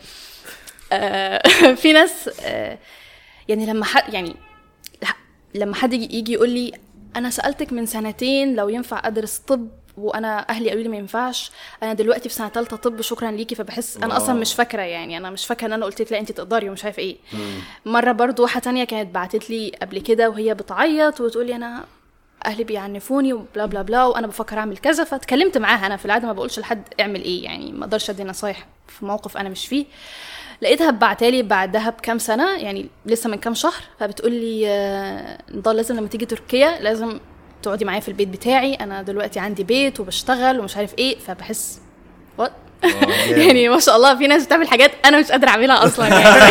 آه في ناس آه يعني لما حد يعني لما حد يجي يجي يقول لي انا سالتك من سنتين لو ينفع ادرس طب وانا اهلي قالوا لي ما ينفعش انا دلوقتي في سنه ثالثه طب شكرا ليكي فبحس انا اصلا مش فاكره يعني انا مش فاكره ان انا قلت لك لا انت تقدري ومش عارفه ايه مره برضو واحده تانية كانت بعتت لي قبل كده وهي بتعيط وتقول لي انا اهلي بيعنفوني وبلا بلا بلا وانا بفكر اعمل كذا فاتكلمت معاها انا في العاده ما بقولش لحد اعمل ايه يعني ما اقدرش ادي نصايح في موقف انا مش فيه لقيتها بعتالي بعدها بكام سنه يعني لسه من كام شهر فبتقول لي آه، نضال لازم لما تيجي تركيا لازم تقعدي معايا في البيت بتاعي انا دلوقتي عندي بيت وبشتغل ومش عارف ايه فبحس وات يعني ما شاء الله في ناس بتعمل حاجات انا مش قادره اعملها اصلا يعني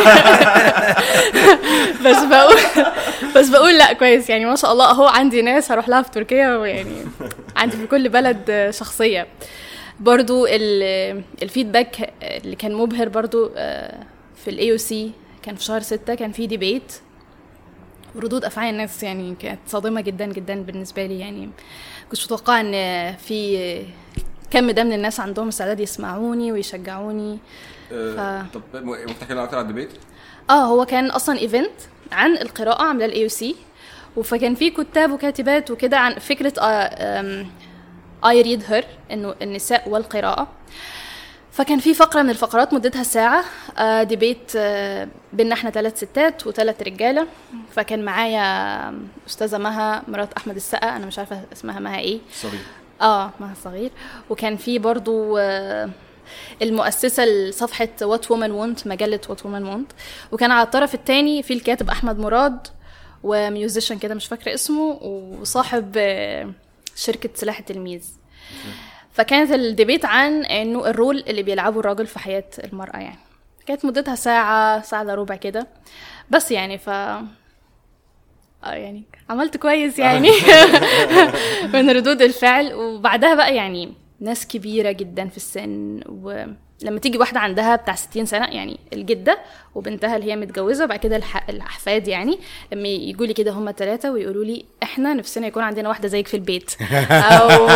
بس بقول بس بقول لا كويس يعني ما شاء الله اهو عندي ناس هروح لها في تركيا ويعني عندي في كل بلد شخصيه برضو ال- الفيدباك اللي كان مبهر برضو آه، في الاي او سي كان في شهر ستة كان في ديبيت وردود افعال الناس يعني كانت صادمه جدا جدا بالنسبه لي يعني كنتش متوقعه ان في كم ده من الناس عندهم استعداد يسمعوني ويشجعوني آه، طب ممكن تحكي لنا اكتر عن الديبيت؟ اه هو كان اصلا ايفنت عن القراءه عامله الاي او سي فكان في كتاب وكاتبات وكده عن فكره اي ريد هير انه النساء والقراءه فكان في فقره من الفقرات مدتها ساعه آه ديبيت آه بينا احنا ثلاث ستات وثلاث رجاله فكان معايا استاذه مها مرات احمد السقا انا مش عارفه اسمها مها ايه سوري اه مها صغير وكان في برضو آه، المؤسسة لصفحة وات وومن وونت مجلة وات وومن وونت وكان على الطرف الثاني في الكاتب أحمد مراد وميوزيشن كده مش فاكرة اسمه وصاحب آه، شركة سلاح التلميذ فكانت الديبيت عن انه الرول اللي بيلعبه الراجل في حياة المرأة يعني كانت مدتها ساعة ساعة الا ربع كده بس يعني ف اه يعني عملت كويس يعني من ردود الفعل وبعدها بقى يعني ناس كبيرة جدا في السن ولما تيجي واحدة عندها بتاع 60 سنة يعني الجدة وبنتها اللي هي متجوزة وبعد كده الح... الأحفاد يعني لما يجوا لي كده هما ثلاثة ويقولوا لي احنا نفسنا يكون عندنا واحدة زيك في البيت أو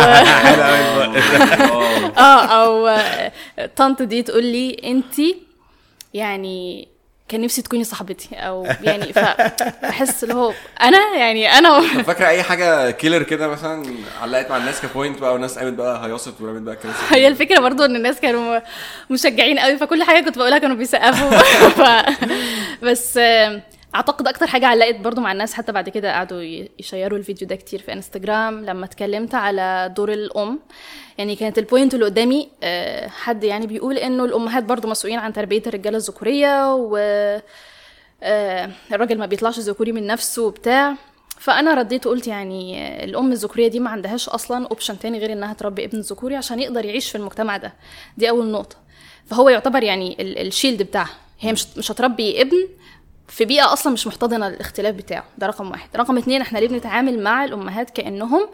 اه او طنط دي تقول لي انت يعني كان نفسي تكوني صاحبتي او يعني فبحس اللي هو انا يعني انا فاكره اي حاجه كيلر كده مثلا علقت مع الناس كبوينت بقى والناس قامت بقى هيصت ورمت بقى كراسي هي الفكره برضو ان الناس كانوا مشجعين قوي فكل حاجه كنت بقولها كانوا بيسقفوا ف... بس آه، اعتقد اكتر حاجه علقت برضو مع الناس حتى بعد كده قعدوا ي- يشيروا الفيديو ده كتير في انستجرام لما اتكلمت على دور الام يعني كانت البوينت اللي قدامي آه، حد يعني بيقول انه الامهات برضو مسؤولين عن تربيه الرجاله الذكوريه و آه، الراجل ما بيطلعش ذكوري من نفسه وبتاع فانا رديت وقلت يعني آه، الام الذكوريه دي ما عندهاش اصلا اوبشن تاني غير انها تربي ابن ذكوري عشان يقدر يعيش في المجتمع ده دي اول نقطه فهو يعتبر يعني ال- الشيلد بتاعها هي مش مش هتربي ابن في بيئه اصلا مش محتضنه الاختلاف بتاعه ده رقم واحد رقم اتنين احنا ليه بنتعامل مع الامهات كانهم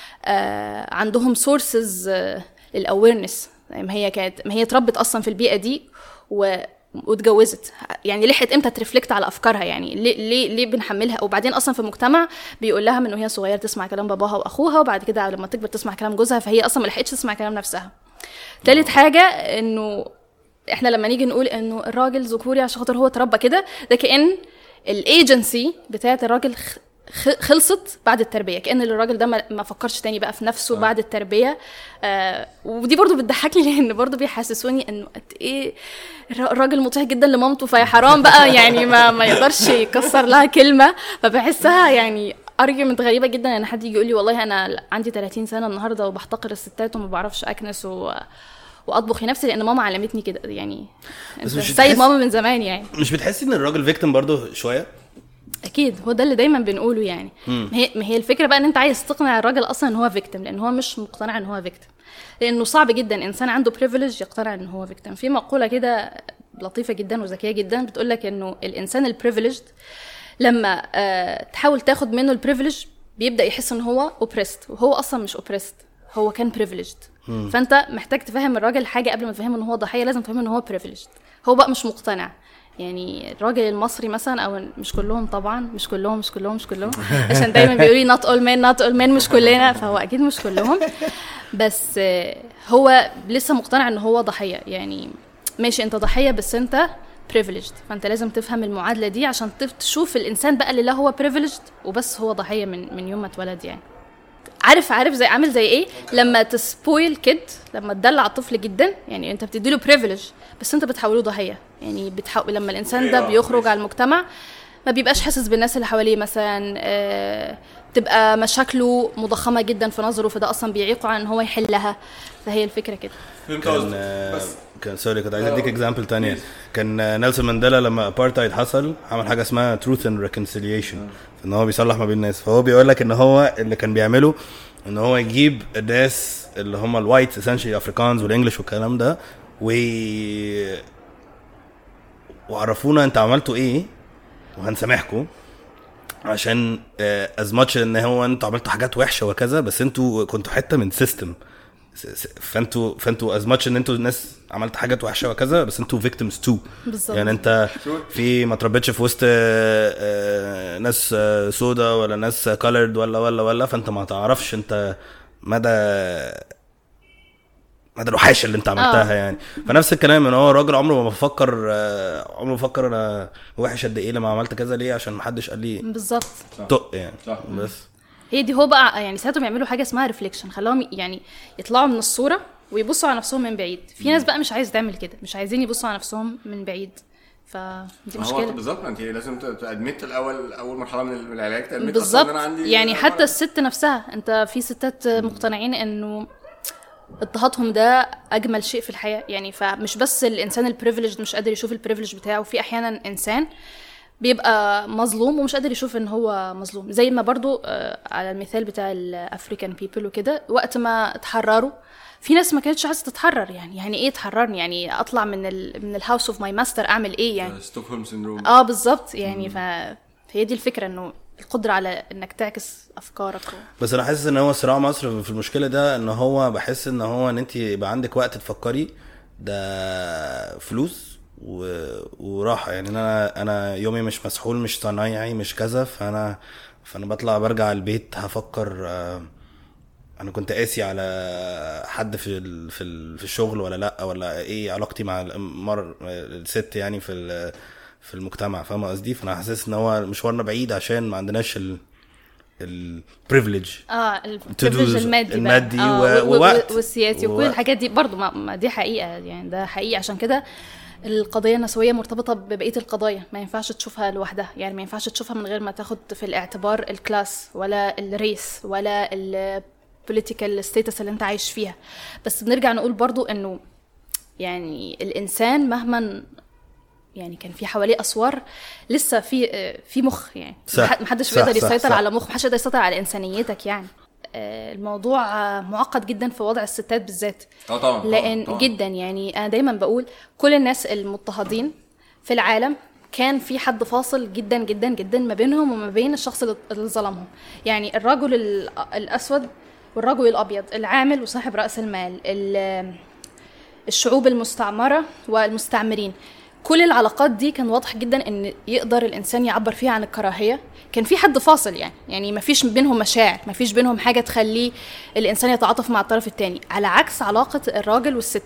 آه عندهم سورسز آه للاويرنس ما هي كانت ما هي اتربت اصلا في البيئه دي و واتجوزت يعني لحقت امتى ترفلكت على افكارها يعني ليه ليه ليه بنحملها وبعدين اصلا في المجتمع بيقول لها من وهي صغيره تسمع كلام باباها واخوها وبعد كده لما تكبر تسمع كلام جوزها فهي اصلا ما لحقتش تسمع كلام نفسها تالت حاجه انه احنا لما نيجي نقول انه الراجل ذكوري عشان خاطر هو اتربى كده ده كان الايجنسي بتاعت الراجل خ- خ- خلصت بعد التربيه كان الراجل ده ما ما فكرش تاني بقى في نفسه بعد التربيه آه ودي برضو بتضحكني لان برضو بيحسسوني انه قد ايه الر- الراجل مطيع جدا لمامته فيا حرام بقى يعني ما ما يقدرش يكسر لها كلمه فبحسها يعني ارجيومنت غريبه جدا ان حد يجي يقول لي والله انا عندي 30 سنه النهارده وبحتقر الستات وما بعرفش اكنس و واطبخ لنفسي لان ماما علمتني كده يعني بس انت مش سايب بتحس- ماما من زمان يعني مش بتحسي ان الراجل فيكتم برضه شويه اكيد هو ده اللي دايما بنقوله يعني ما هي ما هي الفكره بقى ان انت عايز تقنع الراجل اصلا ان هو فيكتم لان هو مش مقتنع ان هو فيكتم لانه صعب جدا انسان عنده بريفليج يقتنع ان هو فيكتم في مقوله كده لطيفه جدا وذكيه جدا بتقول لك انه الانسان البريفليجد لما آه تحاول تاخد منه البريفليج بيبدا يحس ان هو اوبريست وهو اصلا مش اوبريست هو كان بريفليجد فانت محتاج تفهم الراجل حاجه قبل ما تفهمه ان هو ضحيه لازم تفهمه ان هو بريفليجد هو بقى مش مقتنع يعني الراجل المصري مثلا او مش كلهم طبعا مش كلهم مش كلهم مش كلهم عشان دايما بيقولوا لي not all men not all men مش كلنا فهو اكيد مش كلهم بس آه، هو لسه مقتنع ان هو ضحيه يعني ماشي انت ضحيه بس انت privileged فانت لازم تفهم المعادله دي عشان تف- تشوف الانسان بقى اللي لا هو privileged وبس هو ضحيه من من يوم ما اتولد يعني عارف عارف زي عامل زي ايه لما تسبويل كيد لما تدلع الطفل جدا يعني انت بتديله بريفليج بس انت بتحوله ضحيه يعني بتحول لما الانسان ده بيخرج على المجتمع ما بيبقاش حاسس بالناس اللي حواليه مثلا آه، تبقى مشاكله مضخمه جدا في نظره فده اصلا بيعيقه عن ان هو يحلها فهي الفكره كده فهمت كان قصدك آه، بس كان سوري كنت عايز اديك اكزامبل تانية كان نيلسون مانديلا لما ابارتايد حصل عمل حاجه اسمها تروث اند ريكونسيليشن ان هو بيصلح ما بين الناس فهو بيقول لك ان هو اللي كان بيعمله ان هو يجيب الناس اللي هم الوايت اسينشلي افريكانز والانجلش والكلام ده و وعرفونا انت عملتوا ايه وهنسامحكم عشان از ماتش ان هو انتوا عملتوا حاجات وحشه وكذا بس انتوا كنتوا حته من سيستم فانتوا فانتوا از ماتش ان انتوا الناس عملت حاجات وحشه وكذا بس انتوا فيكتيمز تو بالظبط. يعني انت في ما تربيتش في وسط آه، آه، ناس آه، سودا ولا ناس كولرد ولا ولا ولا فانت ما تعرفش انت مدى مدى الوحاشه اللي انت عملتها آه. يعني فنفس الكلام ان هو الراجل عمره ما بفكر آه، عمره ما بفكر انا وحش قد ايه لما عملت كذا ليه عشان ما حدش قال لي بالظبط طق يعني صح. بس هي دي هو بقى يعني ساعتهم يعملوا حاجه اسمها ريفليكشن خلاهم يعني يطلعوا من الصوره ويبصوا على نفسهم من بعيد في ناس بقى مش عايزه تعمل كده مش عايزين يبصوا على نفسهم من بعيد فدي ما هو مشكله بالظبط ما انت لازم تادمت الاول اول مرحله من من العلاج تادمت بالظبط انا عندي يعني حتى الست نفسها انت في ستات مقتنعين انه اضطهادهم ده اجمل شيء في الحياه يعني فمش بس الانسان البريفليج مش قادر يشوف البريفليج بتاعه في احيانا انسان بيبقى مظلوم ومش قادر يشوف ان هو مظلوم زي ما برضو آه، على المثال بتاع الافريكان بيبل وكده وقت ما اتحرروا في ناس ما كانتش عايزه تتحرر يعني يعني ايه تحررني يعني اطلع من ال من الهاوس اوف ماي ماستر اعمل ايه يعني ستوكهولم سيندروم اه بالظبط يعني ف هي دي الفكره انه القدره على انك تعكس افكارك و... بس انا حاسس ان هو صراع مصر في المشكله ده ان هو بحس ان هو ان انت يبقى عندك وقت تفكري ده فلوس و... وراحه يعني انا انا يومي مش مسحول مش صنايعي مش كذا فانا فانا بطلع برجع البيت هفكر آه، انا كنت قاسي على حد في ال... في ال... في الشغل ولا لا ولا ايه علاقتي مع المر الست يعني في ال... في المجتمع فاهمه قصدي فانا حاسس ان هو مشوارنا بعيد عشان ما عندناش ال البريفليج اه البريفليج المادي بقى. المادي آه و- و- و- ووقت. والسياسي وكل ووقت. الحاجات دي برضو ما, ما دي حقيقه يعني ده حقيقي عشان كده القضية النسوية مرتبطة ببقية القضايا ما ينفعش تشوفها لوحدها يعني ما ينفعش تشوفها من غير ما تاخد في الاعتبار الكلاس ولا الريس ولا البوليتيكال ستيتس اللي انت عايش فيها بس بنرجع نقول برضو انه يعني الانسان مهما يعني كان في حواليه اسوار لسه في في مخ يعني صح، مح- محدش صح، بيقدر صح، يسيطر صح. على مخ محدش يقدر يسيطر على انسانيتك يعني آه، الموضوع آه، معقد جدا في وضع الستات بالذات اه طبعا طبعاً، لان طبعاً. جدا يعني انا دايما بقول كل الناس المضطهدين في العالم كان في حد فاصل جدا جدا جدا ما بينهم وما بين الشخص اللي اللي ظلمهم يعني الرجل ال- الاسود والرجل الابيض العامل وصاحب راس المال ال- الشعوب المستعمره والمستعمرين كل العلاقات دي كان واضح جدا ان يقدر الانسان يعبر فيها عن الكراهيه كان في حد فاصل يعني يعني ما فيش بينهم مشاعر ما فيش بينهم حاجه تخليه الانسان يتعاطف مع الطرف الثاني على عكس علاقه الراجل والست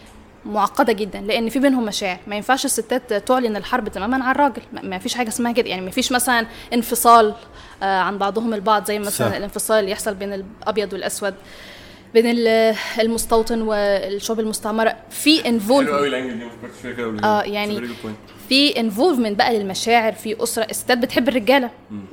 معقده جدا لان في بينهم مشاعر ما ينفعش الستات تعلن الحرب تماما عن الراجل ما- ما فيش حاجه اسمها كده يعني ما فيش مثلا انفصال آه، عن بعضهم البعض زي مثلا صح. الانفصال اللي يحصل بين الابيض والاسود بين ال- المستوطن والشعوب المستعمره في حلو قوي انفولفمنت الانجل دي ما فكرتش فيها كده قبل اه كده. يعني It's a very good point. في انفولفمنت بقى للمشاعر في اسره الستات بتحب الرجاله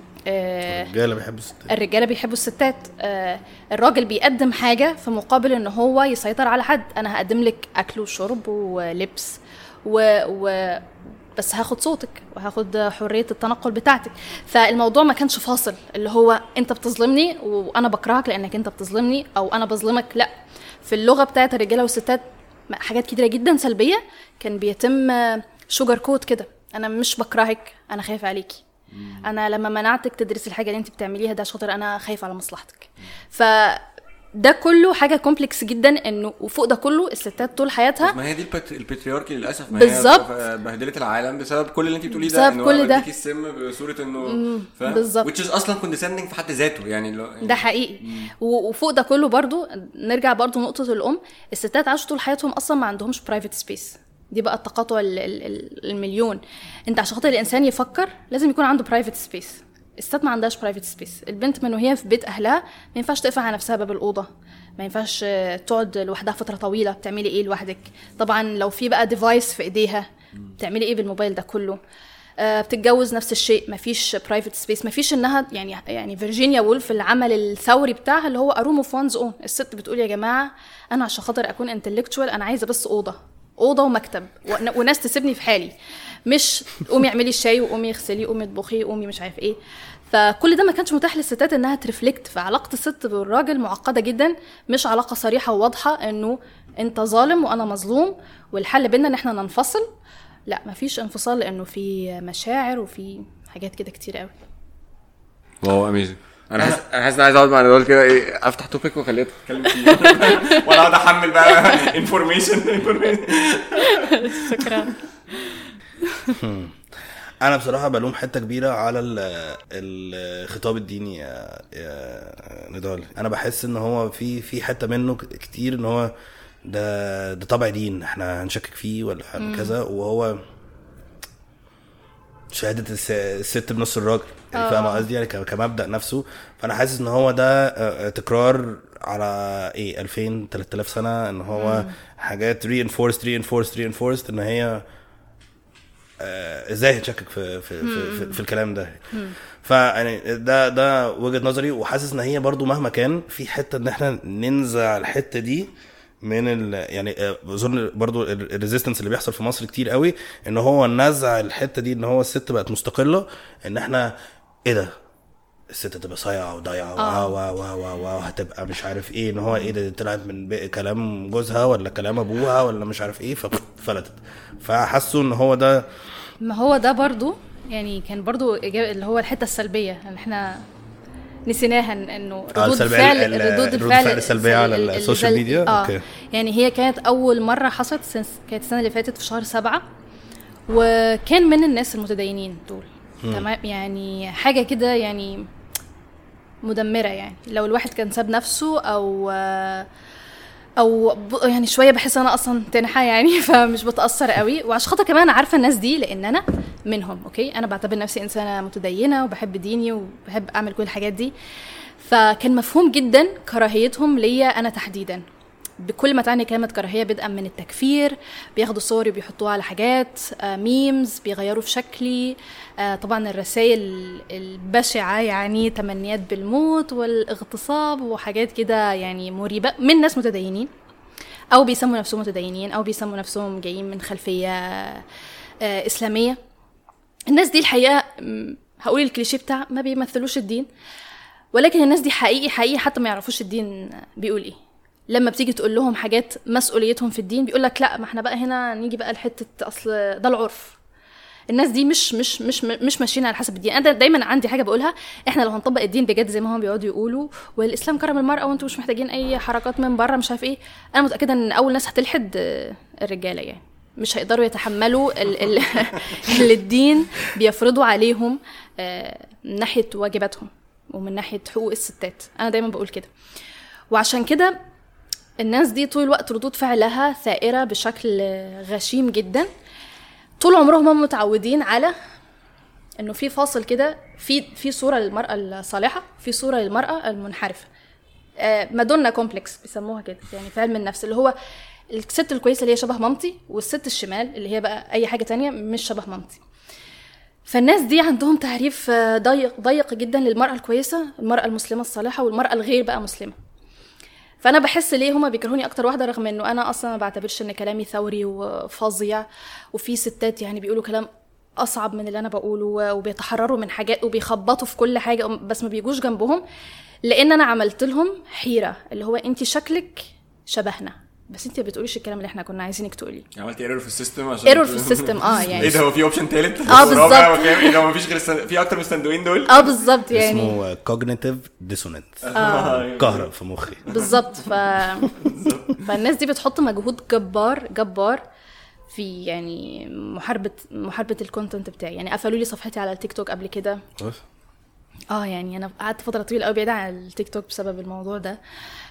آه الرجاله بيحبوا الستات الرجاله بيحبوا الستات آه الراجل بيقدم حاجه في مقابل ان هو يسيطر على حد انا هقدم لك اكل وشرب ولبس و, و بس هاخد صوتك وهاخد حريه التنقل بتاعتك فالموضوع ما كانش فاصل اللي هو انت بتظلمني وانا بكرهك لانك انت بتظلمني او انا بظلمك لا في اللغه بتاعت الرجاله والستات حاجات كتيره جدا سلبيه كان بيتم شوجر كوت كده انا مش بكرهك انا خايف عليكي انا لما منعتك تدرسي الحاجه اللي انت بتعمليها ده عشان خاطر انا خايف على مصلحتك ف ده كله حاجه كومبلكس جدا انه وفوق ده كله الستات طول حياتها ما هي دي البت... البترياركي للاسف ما بالظبط. هي بهدلت العالم بسبب كل اللي انت بتقوليه ده بسبب إن كل هو ده. يديكي السم بصوره انه فاهم بالظبط. which is اصلا condescending في حد ذاته يعني لو ده حقيقي و- وفوق ده كله برضو نرجع برضو نقطة الأم الستات عاشوا طول حياتهم أصلا ما عندهمش برايفت سبيس دي بقى التقاطع ال- ال- ال- المليون انت عشان خاطر الانسان يفكر لازم يكون عنده برايفت سبيس الستات ما عندهاش برايفت سبيس البنت من وهي في بيت اهلها ما ينفعش تقفل على نفسها باب الاوضه ما ينفعش آه، تقعد لوحدها فتره طويله بتعملي ايه لوحدك طبعا لو في بقى ديفايس في ايديها بتعملي ايه بالموبايل ده كله آه، بتتجوز نفس الشيء مفيش برايفت سبيس مفيش انها يعني يعني فيرجينيا وولف العمل الثوري بتاعها اللي هو اروم اوف وانز اون الست بتقول يا جماعه انا عشان خاطر اكون انتلكتشوال انا عايزه بس اوضه اوضه ومكتب ون- وناس تسيبني في حالي مش قومي اعملي الشاي وقومي اغسلي قومي اطبخي قومي مش عارف ايه فكل ده ما كانش متاح للستات انها ترفلكت فعلاقه الست بالراجل معقده جدا مش علاقه صريحه وواضحه انه انت ظالم وانا مظلوم والحل بينا ان احنا ننفصل لا مفيش انفصال لانه في مشاعر وفي حاجات كده كتير قوي واو اميزنج انا حاسس انا حاسس ان عايز اقعد مع نضال كده ايه افتح توبيك واخليها تتكلم فيه وانا اقعد احمل بقى انفورميشن شكرا انا بصراحه بلوم حته كبيره على ال- الخطاب الديني يا, يا نضال انا بحس ان هو في في حته منه ك- كتير ان هو ده ده طبع دين احنا هنشكك فيه ولا هن- كذا وهو شهاده الس- الست بنص الراجل يعني آه. فاهم قصدي يعني ك- كمبدا نفسه فانا حاسس ان هو ده آه، آه، تكرار على ايه 2000 3000 سنه ان هو حاجات reinforced reinforced reinforced ان هي آه، ازاي هتشكك في في في, في, في الكلام ده فيعني ده ده وجهه نظري وحاسس ان هي برضو مهما كان في حته ان احنا ننزع الحته دي من ال يعني آه، اظن برضو الريزيستنس اللي بيحصل في مصر كتير قوي ان هو نزع الحته دي ان هو الست بقت مستقله ان احنا ايه ده الست تبقى صايعه وضايعه آه. و و و و و هتبقى مش عارف ايه ان هو ايه ده طلعت من بق- كلام جوزها ولا كلام ابوها ولا مش عارف ايه ففلتت فحسوا ان هو ده ما هو ده برضو يعني كان برضو إجابة- اللي هو الحته السلبيه ان احنا نسيناها إن- انه آه، ردود السلبية- الفعل ال- ردود ردود الفعل الفعل السلبية على ال- ال- السوشيال ال- ميديا؟ اه أوكي. يعني هي كانت اول مره حصلت سنس كانت السنه اللي فاتت في شهر سبعة وكان من الناس المتدينين دول تمام يعني حاجه كده يعني مدمره يعني لو الواحد كان ساب نفسه او او ب- يعني شويه بحس انا اصلا تنحى يعني فمش بتاثر قوي وعشان خاطر كمان أنا عارفه الناس دي لان انا منهم اوكي انا بعتبر نفسي انسانه متدينه وبحب ديني وبحب اعمل كل الحاجات دي فكان مفهوم جدا كراهيتهم ليا انا تحديدا بكل ما تعني كلمة كراهية بدءا من التكفير بياخدوا صوري وبيحطوها على حاجات آه ميمز بيغيروا في شكلي آه طبعا الرسائل البشعة يعني تمنيات بالموت والاغتصاب وحاجات كده يعني مريبة من ناس متدينين او بيسموا نفسهم متدينين او بيسموا نفسهم جايين من خلفية آه اسلامية الناس دي الحقيقة م، هقول الكليشيه بتاع ما بيمثلوش الدين ولكن الناس دي حقيقي حقيقي حتى ما يعرفوش الدين بيقول ايه لما بتيجي تقول لهم حاجات مسؤوليتهم في الدين بيقول لك لا ما احنا بقى هنا نيجي بقى لحته اصل ده العرف الناس دي مش مش مش مش ماشيين على حسب الدين انا دايما عندي حاجه بقولها احنا لو هنطبق الدين بجد زي ما هم بيقعدوا يقولوا والاسلام كرم المراه وانتم مش محتاجين اي حركات من بره مش عارف ايه انا متاكده ان اول ناس هتلحد آه، الرجاله يعني مش هيقدروا يتحملوا ال- ال- اللي الدين بيفرضوا عليهم آه، من ناحيه واجباتهم ومن ناحيه حقوق الستات انا دايما بقول كده وعشان كده الناس دي طول الوقت ردود فعلها ثائرة بشكل غشيم جدا طول عمرهم هم متعودين على انه في فاصل كده في في صورة للمرأة الصالحة في صورة للمرأة المنحرفة آه، مادونا كومبلكس بيسموها كده يعني في علم النفس اللي هو الست الكويسة اللي هي شبه مامتي والست الشمال اللي هي بقى اي حاجة تانية مش شبه مامتي فالناس دي عندهم تعريف آه، ضيق ضيق جدا للمرأة الكويسة المرأة المسلمة الصالحة والمرأة الغير بقى مسلمة فانا بحس ليه هما بيكرهوني اكتر واحده رغم انه انا اصلا ما بعتبرش ان كلامي ثوري وفظيع وفي ستات يعني بيقولوا كلام اصعب من اللي انا بقوله وبيتحرروا من حاجات وبيخبطوا في كل حاجه بس ما بيجوش جنبهم لان انا عملت لهم حيره اللي هو انت شكلك شبهنا بس انت ما بتقوليش الكلام اللي احنا كنا عايزينك تقوليه عملت ايرور في السيستم عشان ايرور في السيستم اه ايه يعني ده هو في اوبشن تالت آه، بالظبط. رابع وكام ايه ده هو مفيش غير السن... في اكتر من الصندوقين دول اه بالظبط يعني اسمه كوجنيتيف ديسونانس آه. كهرب في مخي بالظبط ف... فالناس دي بتحط مجهود جبار جبار في يعني محاربه محاربه الكونتنت بتاعي يعني قفلوا لي صفحتي على التيك توك قبل كده بس. اه يعني انا قعدت فتره طويله قوي بعيده عن التيك توك بسبب الموضوع ده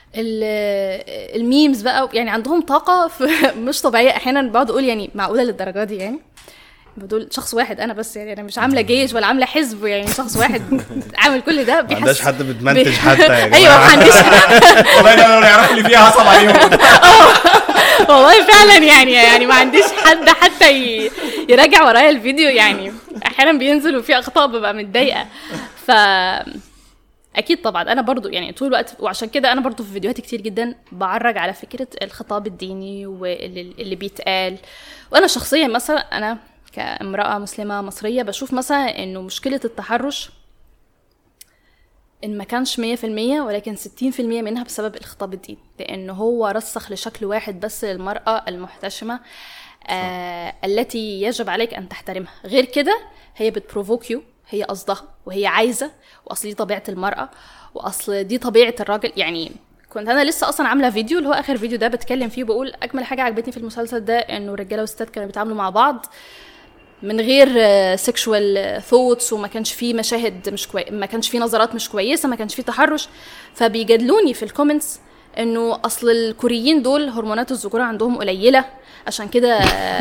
ال- الميمز بقى يعني عندهم طاقه في- مش طبيعيه احيانا بقعد اقول يعني معقوله للدرجه دي يعني بدول شخص واحد انا بس يعني انا مش عامله جيش ولا عامله حزب يعني شخص واحد عامل كل ده ما عندهاش بيحس- حد بتمنتج بي- حتى يا جماعه ايوه ما عنديش والله ده لو يعرفوا اللي فيها هصب عليهم والله فعلا يعني يعني ما عنديش حد حتى ي... يراجع ورايا الفيديو يعني احيانا بينزل وفي اخطاء ببقى متضايقه ف اكيد طبعا انا برضو يعني طول الوقت وعشان كده انا برضو في فيديوهاتي كتير جدا بعرج على فكره الخطاب الديني واللي اللي بيتقال وانا شخصيا مثلا انا كامراه مسلمه مصريه بشوف مثلا انه مشكله التحرش ان ما كانش 100% ولكن 60% منها بسبب الخطاب الديني لان هو رسخ لشكل واحد بس للمراه المحتشمه آه التي يجب عليك ان تحترمها غير كده هي بتبروفوك يو هي قصدها وهي عايزه واصل دي طبيعه المراه واصل دي طبيعه الراجل يعني كنت انا لسه اصلا عامله فيديو اللي هو اخر فيديو ده بتكلم فيه بقول اجمل حاجه عجبتني في المسلسل ده انه الرجاله والستات كانوا بيتعاملوا مع بعض من غير سيكشوال ثوتس وما كانش فيه مشاهد مش كوي... ما كانش فيه نظرات مش كويسه ما كانش فيه تحرش فبيجادلوني في الكومنتس انه اصل الكوريين دول هرمونات الذكوره عندهم قليله عشان كده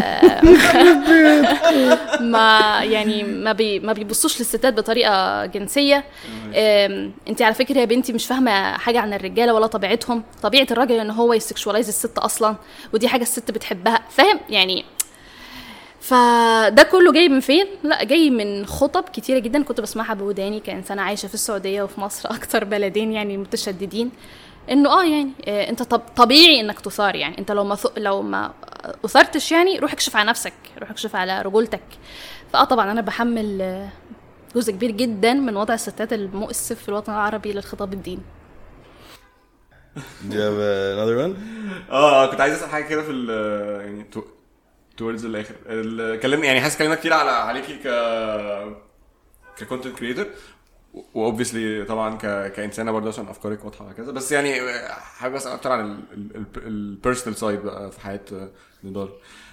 ما يعني ما بي ما بيبصوش للستات بطريقه جنسيه انت على فكره يا بنتي مش فاهمه حاجه عن الرجاله ولا طبيعتهم طبيعه الراجل ان هو يسكشوالايز الست اصلا ودي حاجه الست بتحبها فاهم يعني فده كله جاي من فين؟ لا جاي من خطب كتيره جدا كنت بسمعها بوداني كانسانه عايشه في السعوديه وفي مصر اكتر بلدين يعني متشددين انه اه يعني آه انت طب طبيعي انك تثار يعني انت لو ما ث... لو ما اثرتش يعني روح اكشف على نفسك روح اكشف على رجولتك فاه طبعا انا بحمل آه، جزء كبير جدا من وضع الستات المؤسف في الوطن العربي للخطاب الديني Do you have another one? اه كنت عايز اسال حاجه كده في ال يعني تو توردز الاخر ال- كلمني يعني حاسس كلمنا كتير على عليكي ك ككونتنت كريتور واوبسلي طبعا ك... كانسانه برضه عشان افكارك واضحه وهكذا بس يعني حابب اسال اكتر عن البيرسونال سايد بقى في حياه نضال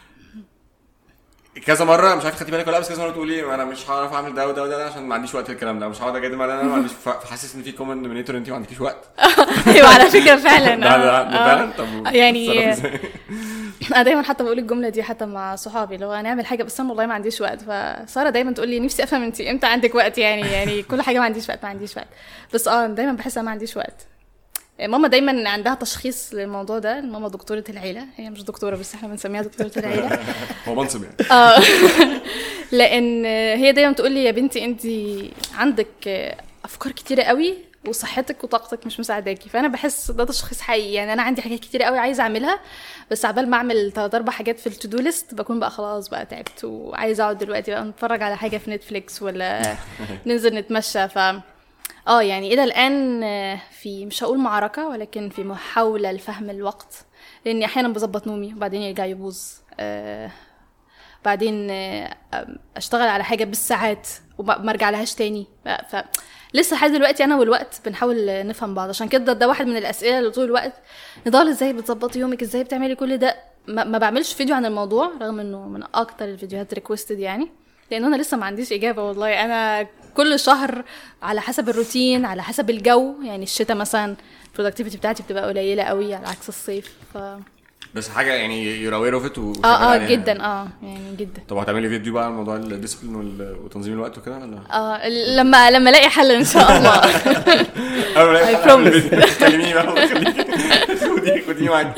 كذا مره مش عارف خدتي بالك ولا لا بس كذا مره تقولي انا مش هعرف اعمل ده وده وده عشان ما عنديش وقت للكلام ده مش هقعد اجادل مع ده انا ما عنديش ف- فحاسس ان في كومن دينيتور انت ما عندكيش وقت ايوه على فكره فعلا ده ده آه، ده آه. فعلا طب يعني بتتصرفي إزاي؟ انا دايما حتى بقول الجمله دي حتى مع صحابي اللي هو هنعمل حاجه بس انا والله ما عنديش وقت فساره دايما تقول لي نفسي افهم انت امتى عندك وقت يعني يعني كل حاجه ما عنديش وقت ما عنديش وقت بس اه دايما بحس انا ما عنديش وقت ماما دايما عندها تشخيص للموضوع ده ماما دكتوره العيله هي مش دكتوره بس احنا بنسميها دكتوره العيله هو منصب يعني اه لان هي دايما تقول لي يا بنتي انت عندك افكار كتيره قوي وصحتك وطاقتك مش مساعداكي فانا بحس ده تشخيص حقيقي يعني انا عندي حاجات كتيره قوي عايزه اعملها بس عبال ما اعمل ثلاث اربع حاجات في التو دو ليست بكون بقى خلاص بقى تعبت وعايزه اقعد دلوقتي بقى نتفرج على حاجه في نتفليكس ولا ننزل نتمشى ف اه يعني الى الان آه، في مش هقول معركه ولكن في محاوله لفهم الوقت لاني احيانا بظبط نومي وبعدين يرجع يبوظ آه بعدين آه، اشتغل على حاجه بالساعات وما ارجع لهاش تاني ف ف- لسه لحد دلوقتي انا والوقت بنحاول نفهم بعض عشان كده ده واحد من الاسئله اللي طول الوقت نضال ازاي بتظبطي يومك ازاي بتعملي كل ده ما, ما بعملش فيديو عن الموضوع رغم انه من اكتر الفيديوهات ريكوستد يعني لان انا لسه ما عنديش اجابه والله انا كل شهر على حسب الروتين على حسب الجو يعني الشتاء مثلا البرودكتيفيتي بتاعتي بتبقى قليله قوي على عكس الصيف ف بس حاجه يعني يور اوير اوف ات اه اه جدا اه يعني جدا طب هتعملي فيديو بقى عن موضوع الديسبلين وال- وتنظيم الوقت وكده ولا؟ اه لما لما الاقي حل ان شاء الله I promise. كلميني بقى خليكي خديني خديني معاك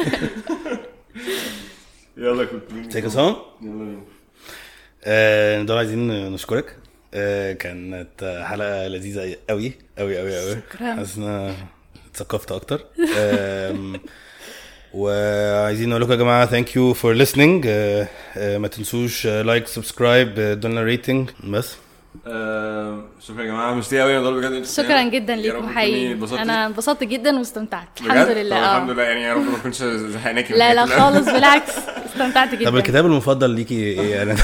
يلا كنت Take us home. يلا بينا آه، نضال عايزين نشكرك آه، كانت حلقة لذيذة قوي قوي قوي قوي شكراً. حاسس ان أنا اتثقفت اكتر آم، وعايزين نقول لكم يا جماعة ثانك يو فور listening آه، آه، ما تنسوش لايك سبسكرايب ادونا ريتنج بس آه، شكرا يا جماعه ميرسي قوي يا نضال بجد انت شكرا جدا يا رب ليكم تكوني حقيقي اتبسطتي. انا انبسطت جدا واستمتعت بجد؟ الحمد طب لله الحمد اه لله يعني يا رب ما اكونش زهقناكي لا لا بالحاجات خالص بالعكس استمتعت طب جدا الكتاب المفضل ليكي ايه انا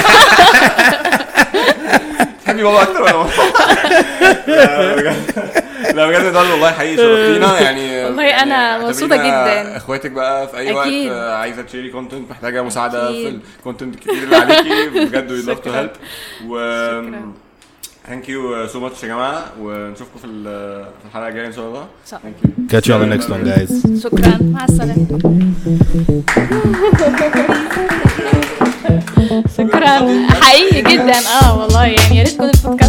تحبي بابا اكتر ولا ماما؟ لا بجد لا بجد نضال والله حقيقي شرفتينا يعني والله يعني أنا مبسوطة اعتبرينا جدا. اخواتك بقى في اي وقت أكيد. آه، عايزه تشيري كونتنت محتاجه مساعده في أكيد. الكونتنت الكتير اللي عليكي بجد وي لاف تو شكراً. هيلب و شكراً. ثانك يو سو ماتش يا جماعه ونشوفكم في ال- في الحلقه الجايه ان شاء الله إن شاء الله. ثانك يو catch you on the next one guys شكرا مع السلامه شكرا حقيقي جدا اه والله يعني يا ريت كل البودكاست